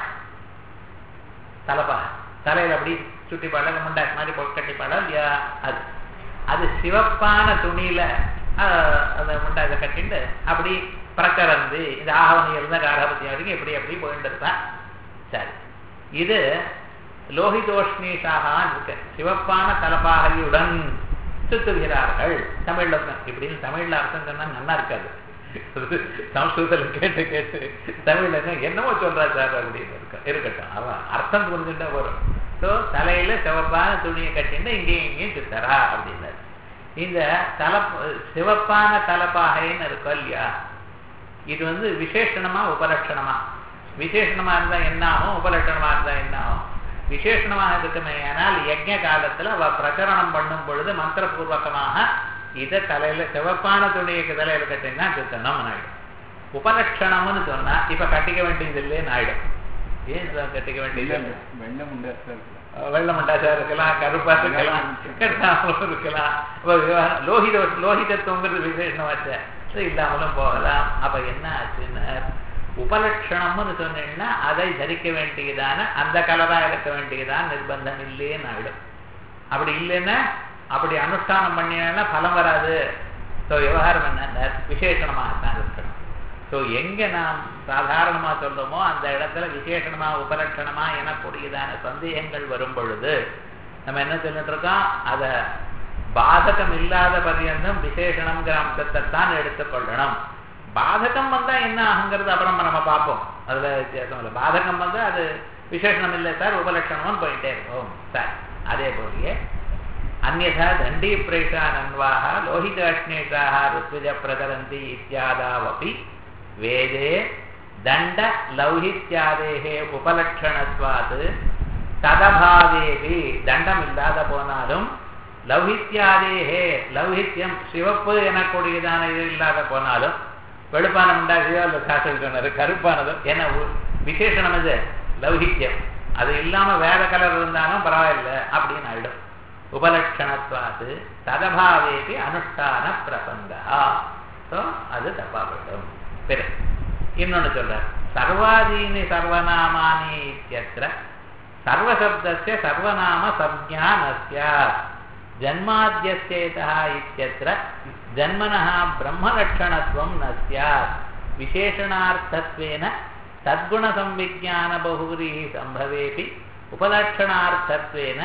தலப்பா தலையில அப்படி சுட்டி பாடல் முண்டாக்கு மாதிரி போட்டு கட்டி பாடல் அது அது சிவப்பான துணியில அந்த முண்டாக்க கட்டிட்டு அப்படி பிரக்கரந்து இந்த ஆகவனி இருந்தா காரபத்தியம் வரைக்கும் இப்படி அப்படி போயிட்டு இருந்தான் சரி இது லோகிதோஷ்ணீஷாக இருக்கு சிவப்பான தலப்பாகையுடன் சுத்துகிறார்கள் தமிழ்ல இப்படின்னு தமிழ்ல அர்த்தம் சொன்னா நல்லா இருக்காது சம்ஸ்கிருதத்தில் கேட்டு கேட்டு தமிழ்ல என்னமோ சொல்றா சார் அப்படின்னு இருக்க இருக்கட்டும் அவன் அர்த்தம் புரிஞ்சுட்டா வரும் ஸோ தலையில சிவப்பான துணியை கட்டிட்டு இங்கேயும் இங்கேயும் சுத்தரா அப்படின்னாரு இந்த தல சிவப்பான தலப்பாகைன்னு இருக்கும் இல்லையா இது வந்து விசேஷணமா உபலட்சணமா விசேஷணமா இருந்தா என்ன ஆகும் உபலட்சணமா இருந்தா என்ன ஆகும் விசேஷணமாக இருக்குமே ஆனால் யஜ்ய காலத்துல அவ பிரகரணம் பண்ணும் பொழுது மந்திரபூர்வகமாக இதை தலையில சிவப்பான துணியைக்கு தலையில கட்டினா சுத்தணும் ஆயிடும் உபலட்சணம்னு சொன்னா இப்ப கட்டிக்க வேண்டியது இல்லைன்னு ஆயிடும் ஏன் சார் கட்டிக்க வேண்டியது வெள்ளம் உண்டா சார் வெள்ள மண்டாசா இருக்கலாம் கருப்பா இருக்கலாம் கட்டாமலும் இருக்கலாம் லோகித லோகிதத்துவங்கிறது விசேஷமாச்ச இல்லாமலும் போகலாம் அப்ப என்ன ஆச்சுன்னா உபலட்சணம்னு சொன்னீங்கன்னா அதை தரிக்க வேண்டியதான அந்த கலரா இருக்க வேண்டியதான் நிர்பந்தம் இல்லைன்னு ஆயிடும் அப்படி இல்லைன்னா அப்படி அனுஷ்டானம் பண்ணினா பலம் வராது ஸோ விவகாரம் என்ன விசேஷணமாகத்தான் இருக்கணும் ஸோ எங்க நாம் சாதாரணமா சொல்றோமோ அந்த இடத்துல விசேஷணமா உபலட்சணமா எனக்கூடியதான சந்தேகங்கள் வரும் பொழுது நம்ம என்ன சொல்லிட்டு இருக்கோம் அத பாதகம் இல்லாத பரியந்தம் விசேஷணம்ங்கிற அம்சத்தை தான் எடுத்துக்கொள்ளணும் பாதகம் வந்தா என்ன ஆகுங்கிறது அப்புறம் நம்ம பார்ப்போம் அதுல வித்தியாசம் இல்லை பாதகம் வந்தா அது விசேஷணம் இல்லை சார் உபலட்சணம்னு போயிட்டே இருக்கும் சார் அதே போலயே अन्यथा दण्डी प्रेषानन्वाः लोहिताश्नेषाः ऋत्विज प्रचलन्ति इत्यादावपि वेदे दण्डलौहित्यादेः उपलक्षणत्वात् ததபாவேபி தண்டம் இல்லாத போனாலும் லௌகித்யாதேகே லௌகித்யம் சிவப்பு எனக்கூடியதான இது இல்லாத போனாலும் வெளுப்பான உண்டாகியோ அல்ல சாஸ்திரம் சொன்னாரு கருப்பானதோ என்ன விசேஷனம் இது லௌகித்யம் அது இல்லாம வேற கலர் இருந்தாலும் பரவாயில்லை அப்படின்னு ஆயிடும் உபலட்சணத்வாது ததபாவேபி அனுஷ்டான பிரசங்கா ஸோ அது தப்பாப்படும் பிறகு இன்னொன்று சொல்ற சர்வாதீனி சர்வநாமானி இத்தியத்திர சர்வசப்தஸ்ய சர்வநாம சம்ஞா நஸ்யாத் ஜன்மாத்தியஸ்யேதா இத்தியத்திர ஜன்மனः பிரம்மலட்சணத்துவம் ந ஸ்யாத் விசேஷணார்த்தத்வேன தத்குணசம்விஜானபகுரிः சம்பவேபி உபலட்சணார்த்தத்வேன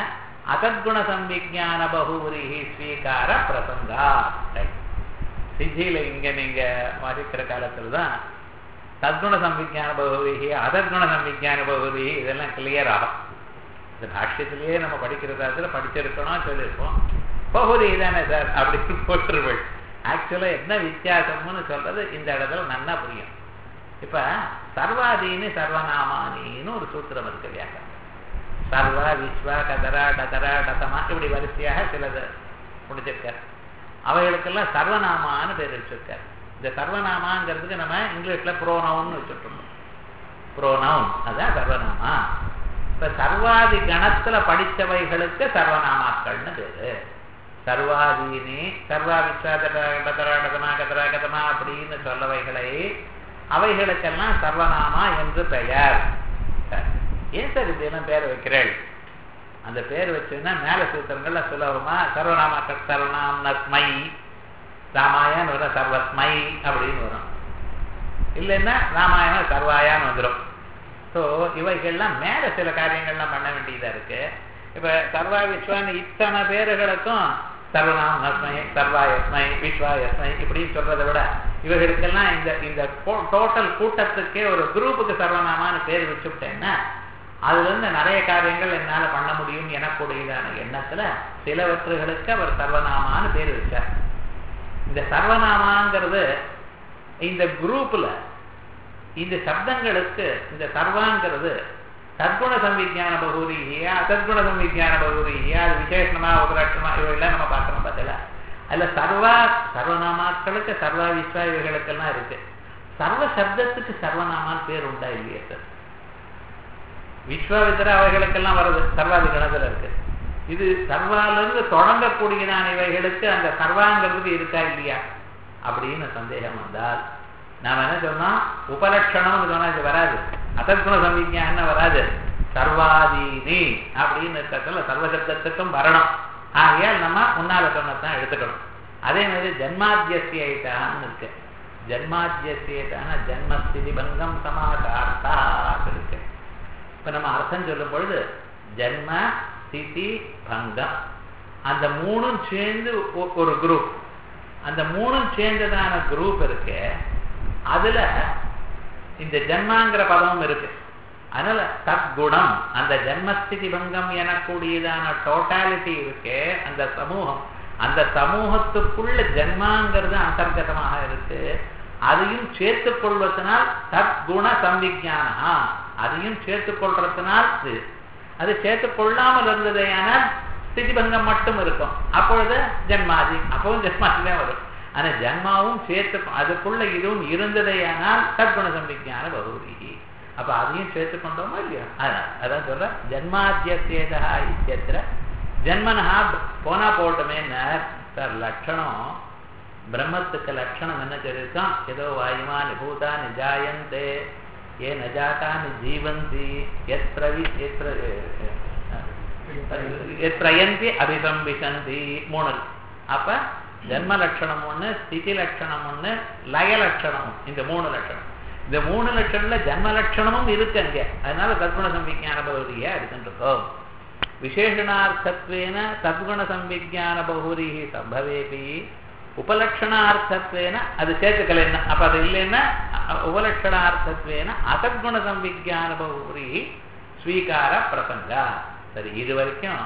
அசத்குணசம்விஜானபகுரிः ஸ்வீகார பிரசங்கா சித்தியில இங்க நீங்க மதிக்கிற காலத்துல தான் தத்குண சம்விஜான பகுதி அதற்குண சம்விஜான பகுதி இதெல்லாம் கிளியர் ஆகும் இந்த பாஷ்யத்திலேயே நம்ம படிக்கிறதாத்துல படிச்சிருக்கணும் சொல்லியிருப்போம் பகுதி தானே சார் அப்படின்னு போட்டுருவள் ஆக்சுவலா என்ன வித்தியாசம்னு சொல்றது இந்த இடத்துல நல்லா புரியும் இப்ப சர்வாதீனி சர்வநாமானின்னு ஒரு சூத்திரம் இருக்கு இல்லையா சர்வ விஸ்வ கதரா டதரா டதமா இப்படி வரிசையாக சிலது முடிச்சிருக்கார் அவைகளுக்கெல்லாம் சர்வநாமான்னு பேர் வச்சிருக்காரு இந்த சர்வநாமாங்கிறதுக்கு நம்ம இங்கிலீஷ்ல ப்ரோனவுன் வச்சுட்ருக்கோம் ப்ரோனவுன் அதான் சர்வநாமா இப்ப சர்வாதி கணத்துல படித்தவைகளுக்கு சர்வநாமாக்கள்னு பேரு சர்வாதீனி சர்வா விஸ்வாதராகதமா அப்படின்னு சொல்லவைகளை அவைகளுக்கெல்லாம் சர்வநாமா என்று பெயர் சரி. ஏன் சார் இப்படியெல்லாம் பேர் வைக்கிறேள் அந்த பேர் வச்சுன்னா மேல சூத்திரங்கள்ல சுலபமா சர்வநாமாக்கள் சர்வநாம் நஸ்மை ராமாயணம் வரும் சர்வஸ்மை அப்படின்னு வரும் இல்லைன்னா ராமாயணம் சர்வாயான்னு வந்துடும் ஸோ இவைகள்லாம் மேல சில காரியங்கள்லாம் பண்ண வேண்டியதா இருக்கு இப்ப சர்வா விஸ்வான்னு இத்தனை பேர்களுக்கும் சர்வநாம் நஸ்மை சர்வாயஸ்மை விஸ்வாயஸ்மை இப்படின்னு சொல்றதை விட இவர்களுக்கெல்லாம் இந்த இந்த டோட்டல் கூட்டத்துக்கே ஒரு குரூப்புக்கு சர்வநாமான்னு பேர் வச்சுவிட்டேன்னா அதுல இருந்து நிறைய காரியங்கள் என்னால பண்ண முடியும் எனக்கூடியதான எண்ணத்துல சிலவற்றுகளுக்கு அவர் சர்வநாமான்னு பேர் வச்சார் இந்த சர்வநாமாங்கிறது இந்த குரூப்ல இந்த சப்தங்களுக்கு இந்த சர்வாங்கிறது சத்குண சம்விஜான பகுதியா அசத்குண சம்விஜான பகுதியா அது விசேஷமா உபலட்சணமா இவையெல்லாம் நம்ம பார்க்கணும் பார்த்தல அதுல சர்வா சர்வநாமாக்களுக்கு சர்வா விஸ்வா இவைகளுக்கெல்லாம் இருக்கு சர்வ சப்தத்துக்கு சர்வநாமான்னு பேர் உண்டா இல்லையா சார் விஸ்வாவிதர அவைகளுக்கெல்லாம் வருது சர்வாதி கணத்துல இருக்கு இது சர்வாலிருந்து தொடங்கக்கூடியதான இவைகளுக்கு அந்த சர்வாங்கிறது இருக்கா இல்லையா அப்படின்னு சந்தேகம் வந்தால் நாம என்ன சொன்னோம் உபலட்சணம்னு சொன்னா இது வராது அசத்குண சம்விஜான வராது சர்வாதீனி அப்படின்னு இருக்கிறதுல சர்வசப்தத்துக்கும் வரணும் ஆகையால் நம்ம முன்னால சொன்னதான் எடுத்துக்கணும் அதே மாதிரி ஜன்மாத்தியசியான்னு இருக்கு ஜன்மாத்தியசியத்தான ஜன்மஸ்திதி பங்கம் சமாதார்த்தா இருக்கு இப்ப நம்ம அர்த்தம் சொல்லும் பொழுது ஜன்ம ஸ்திதி பங்கம் அந்த மூணும் சேர்ந்து ஒ- ஒரு குரூப் அந்த மூணும் சேர்ந்ததான குரூப் இருக்கு அதுல இந்த ஜன்மாங்கிற பதமும் இருக்கு அதனால தற்குணம் அந்த ஜன்மஸ்திதி பங்கம் எனக்கூடியதான டோட்டாலிட்டி இருக்கு அந்த சமூகம் அந்த சமூகத்துக்குள்ள ஜன்மாங்கிறது அந்தர்கதமாக இருக்கு அதையும் சேர்த்துக் கொள்வதனால் தற்குண சம்விஜானா அதையும் சேர்த்துக் கொள்றதுனால் இது. அது சேர்த்துக் கொள்ளாமல் இருந்ததேயானால் ஸ்திதிபங்கம் மட்டும் இருக்கும் அப்பொழுது ஜன்மாதி அப்பவும் ஜன்மாதி தான் வரும் ஆனா ஜன்மாவும் சேர்த்து அதுக்குள்ள இதுவும் இருந்ததேயானால் தற்குண சம்பிக்கான பகுதி அப்ப அதையும் சேர்த்து கொண்டோமா இல்லையா அதான் அதான் சொல்ற ஜன்மாத்தியசேதா இத்தியத்திர ஜன்மனஹா போனா போட்டோமேன்னு சார் லட்சணம் பிரம்மத்துக்கு லட்சணம் என்ன சொல்லியிருக்கான் ஏதோ வாயுமானி பூதானி ஜாயந்தே ஏ நஜாத்தானி ஜீவந்தி எத் பிரவி எத் எத் பிரயந்தி அபிசம்பிசந்தி மூணு அப்ப ஜன்ம லட்சணம் ஒண்ணு ஸ்திதி லட்சணம் ஒண்ணு லய லட்சணம் ஒண்ணு. இந்த மூணு லட்சணம் இந்த மூணு லட்சணம்ல ஜன்ம லட்சணமும் இருக்கு அங்க அதனால தத்குண சம்பிஜான பகுதியா எடுத்துருக்கோம் விசேஷணார்த்தத்வேன தத்குண சம்பிஜான பகுதி சம்பவேபி உபலட்சணார்த்தத்வேன அது சேர்த்துக்கலைன்னா அப்ப அது இல்லைன்னா அ- உபலட்சணார்த்தத்வேன அசத்குண சம்பிஜான பகுதி ஸ்வீகார பிரசங்கா சரி இது வரைக்கும்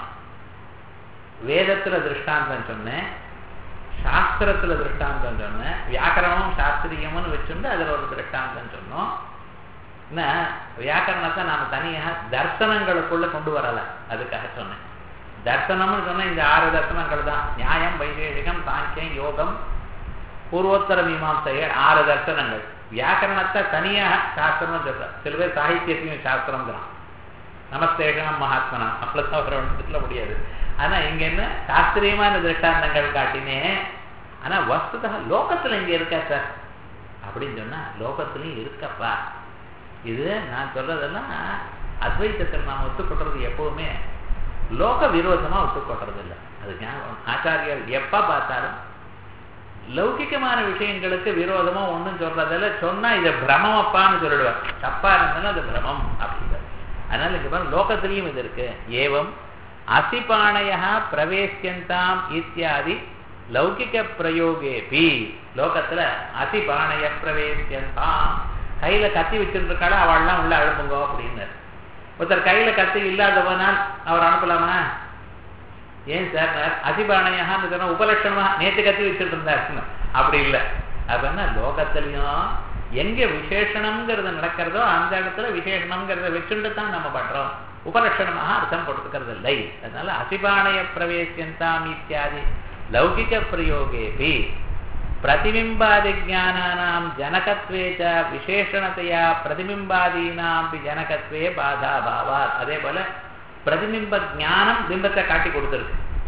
வேதத்துல திருஷ்டாந்தம் சொன்னேன் சாஸ்திரத்துல திருஷ்டாந்தம் சொன்னேன் வியாக்கரணமும் சாஸ்திரியமும் வச்சுண்டு அதுல ஒரு திருஷ்டாந்தம் சொன்னோம் என்ன வியாக்கரணத்தை நாம தனியா தர்சனங்களுக்குள்ள கொண்டு வரல அதுக்காக சொன்னேன் தர்சனம்னு சொன்னா இந்த ஆறு தர்சனங்கள் தான் நியாயம் வைசேஷிகம் சாங்கியம் யோகம் பூர்வோத்தர மீமாசைகள் ஆறு தர்சனங்கள் வியாக்கரணத்தை தனியாக சாஸ்திரம் சொல்ற சில பேர் சாகித்யத்தையும் சாஸ்திரம் தான் நமஸ்தேஷனம் மகாத்மனா அப்படித்தான் ஒரு ஒன்றுல முடியாது ஆனா இங்க என்ன சாஸ்திரியமான திருஷ்டாந்தங்கள் காட்டினேன் ஆனா வஸ்துதா லோகத்துல இங்க இருக்கா சார் அப்படின்னு சொன்னா லோகத்திலையும் இருக்கப்பா இது நான் சொல்றதெல்லாம் அத்வைத்தத்தில் நாம் ஒத்துக்கொள்றது எப்பவுமே லோக விரோதமா ஒத்துக்கொள்றது இல்லை அது ஞாபகம் ஆச்சாரியர் எப்ப பார்த்தாலும் லௌகிகமான விஷயங்களுக்கு விரோதமா ஒண்ணும் சொல்றதில்ல சொன்னா இதை பிரமமப்பான்னு சொல்லிடுவார் தப்பா இருந்தாலும் அது பிரமம் அப்படிங்கிறது அதனால இங்க பாருங்க லோகத்திலையும் இது இருக்கு ஏவம் அசிபாணயா பிரவேசியந்தாம் இத்தியாதி லௌகிக பிரயோகேபி லோகத்துல அசிபாணய பிரவேசியந்தாம் கையில கத்தி வச்சிருக்காள அவள்லாம் உள்ள அழுப்புங்க அப்படின்னு ஒருத்தர் கையில கத்தி இல்லாதவனால் அவர் அனுப்பலாமா ஏன் சார் அதிபாணையான்னு சொன்னா உபலட்சணமா நேற்று கத்தி வச்சுட்டு இருந்தாருன்னு அப்படி இல்லை அப்படின்னா லோகத்திலையும் எங்க விசேஷணம்ங்கிறது நடக்கிறதோ அந்த இடத்துல விசேஷணம்ங்கிறத வச்சுட்டு தான் நம்ம பண்றோம் உபலட்சணமாக அர்த்தம் கொடுத்துக்கிறது இல்லை அதனால அசிபாணய பிரவேசியந்தாம் இத்தியாதி லௌகிக பிரயோகேபி பிரதிபிம்பாதி ஜானானாம் ஜனகத்வே ச விசேஷணத்தையா பிரதிபிம்பாதீனாம் ஜனகத்வே பாதா பாவாத் அதே போல பிரதிபிம்ப ஞானம் பிம்பத்தை காட்டி கொடுத்துருக்கு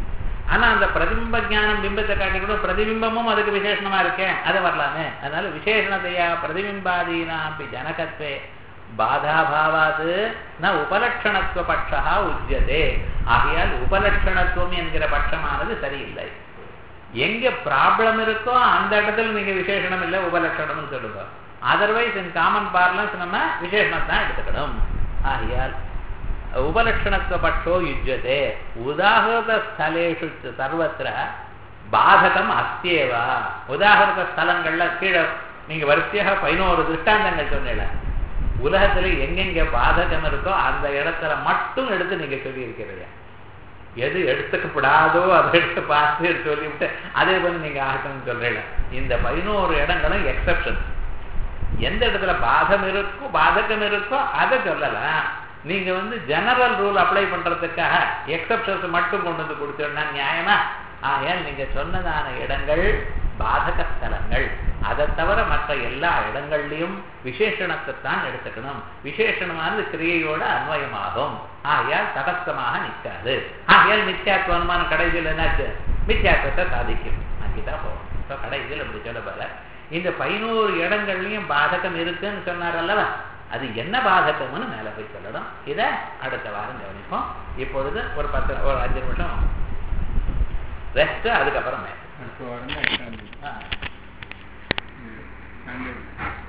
ஆனா அந்த பிரதிபிம்ப ஞானம் பிம்பத்தை காட்டி கூட பிரதிபிம்பமும் அதுக்கு விசேஷமா இருக்கே அது வரலாமே அதனால விசேஷணத்தையா பிரதிபிம்பாதீனாப்பி ஜனகத்வே பாதாபாவாது ந உபலட்சணத்துவ பட்சா உஜ்யதே ஆகையால் உபலட்சணத்துவம் என்கிற பட்சமானது சரியில்லை எங்க ப்ராப்ளம் இருக்கோ அந்த இடத்துல நீங்க விசேஷணம் இல்லை உபலட்சணம்னு சொல்லுங்க அதர்வைஸ் இன் காமன் பார்லன்ஸ் நம்ம விசேஷணம் தான் எடுத்துக்கணும் ஆகையால் உபலட்சணத்துவ பட்சோ யுஜ்யதே உதாகிருத ஸ்தலேஷு சர்வத்திர பாதகம் அஸ்தியேவா உதாகிருத ஸ்தலங்கள்ல கீழே நீங்க வரிசையாக பதினோரு திருஷ்டாந்தங்கள் சொன்னீங்க உலகத்துல எங்கெங்க பாதகம் இருக்கோ அந்த இடத்துல மட்டும் எடுத்து நீங்க சொல்லி இருக்கிறீங்க எது எடுத்துக்கப்படாதோ அதை எடுத்து பார்த்து சொல்லிவிட்டு அதே போல நீங்க ஆகட்டும்னு சொல்றீங்க இந்த பதினோரு இடங்களும் எக்ஸப்ஷன் எந்த இடத்துல பாதம் இருக்கோ பாதகம் இருக்கோ அதை சொல்லலாம் நீங்க வந்து ஜெனரல் ரூல் அப்ளை பண்றதுக்காக எக்ஸப்ஷன்ஸ் மட்டும் கொண்டு வந்து கொடுத்தோம்னா நியாயமா ஆகையால் நீங்க சொன்னதான இடங்கள் பாதக ஸ்தலங்கள் அதை தவிர மற்ற எல்லா இடங்கள்லையும் விசேஷணத்தை தான் எடுத்துக்கணும் விசேஷணமானது கிரியையோட அன்வயமாகும் ஆகையால் தடஸ்தமாக நிற்காது ஆகையால் மித்யாத்வ அனுமானம் கடைசியில் என்னாச்சு மித்யாத்வத்தை சாதிக்கும் அங்கேதான் போகும் இப்போ கடைசியில் அப்படி சொல்ல போல இந்த பதினோரு இடங்கள்லையும் பாதகம் இருக்குன்னு சொன்னார் அல்லவா அது என்ன பாதகம்னு மேலே போய் சொல்லணும் இதை அடுத்த வாரம் கவனிப்போம் இப்பொழுது ஒரு பத்து ஒரு அஞ்சு நிமிஷம் ரெஸ்ட் அதுக்கப்புறம் மேலே அடுத்த வாரம் தான் எக்ஸாம் ஆ இது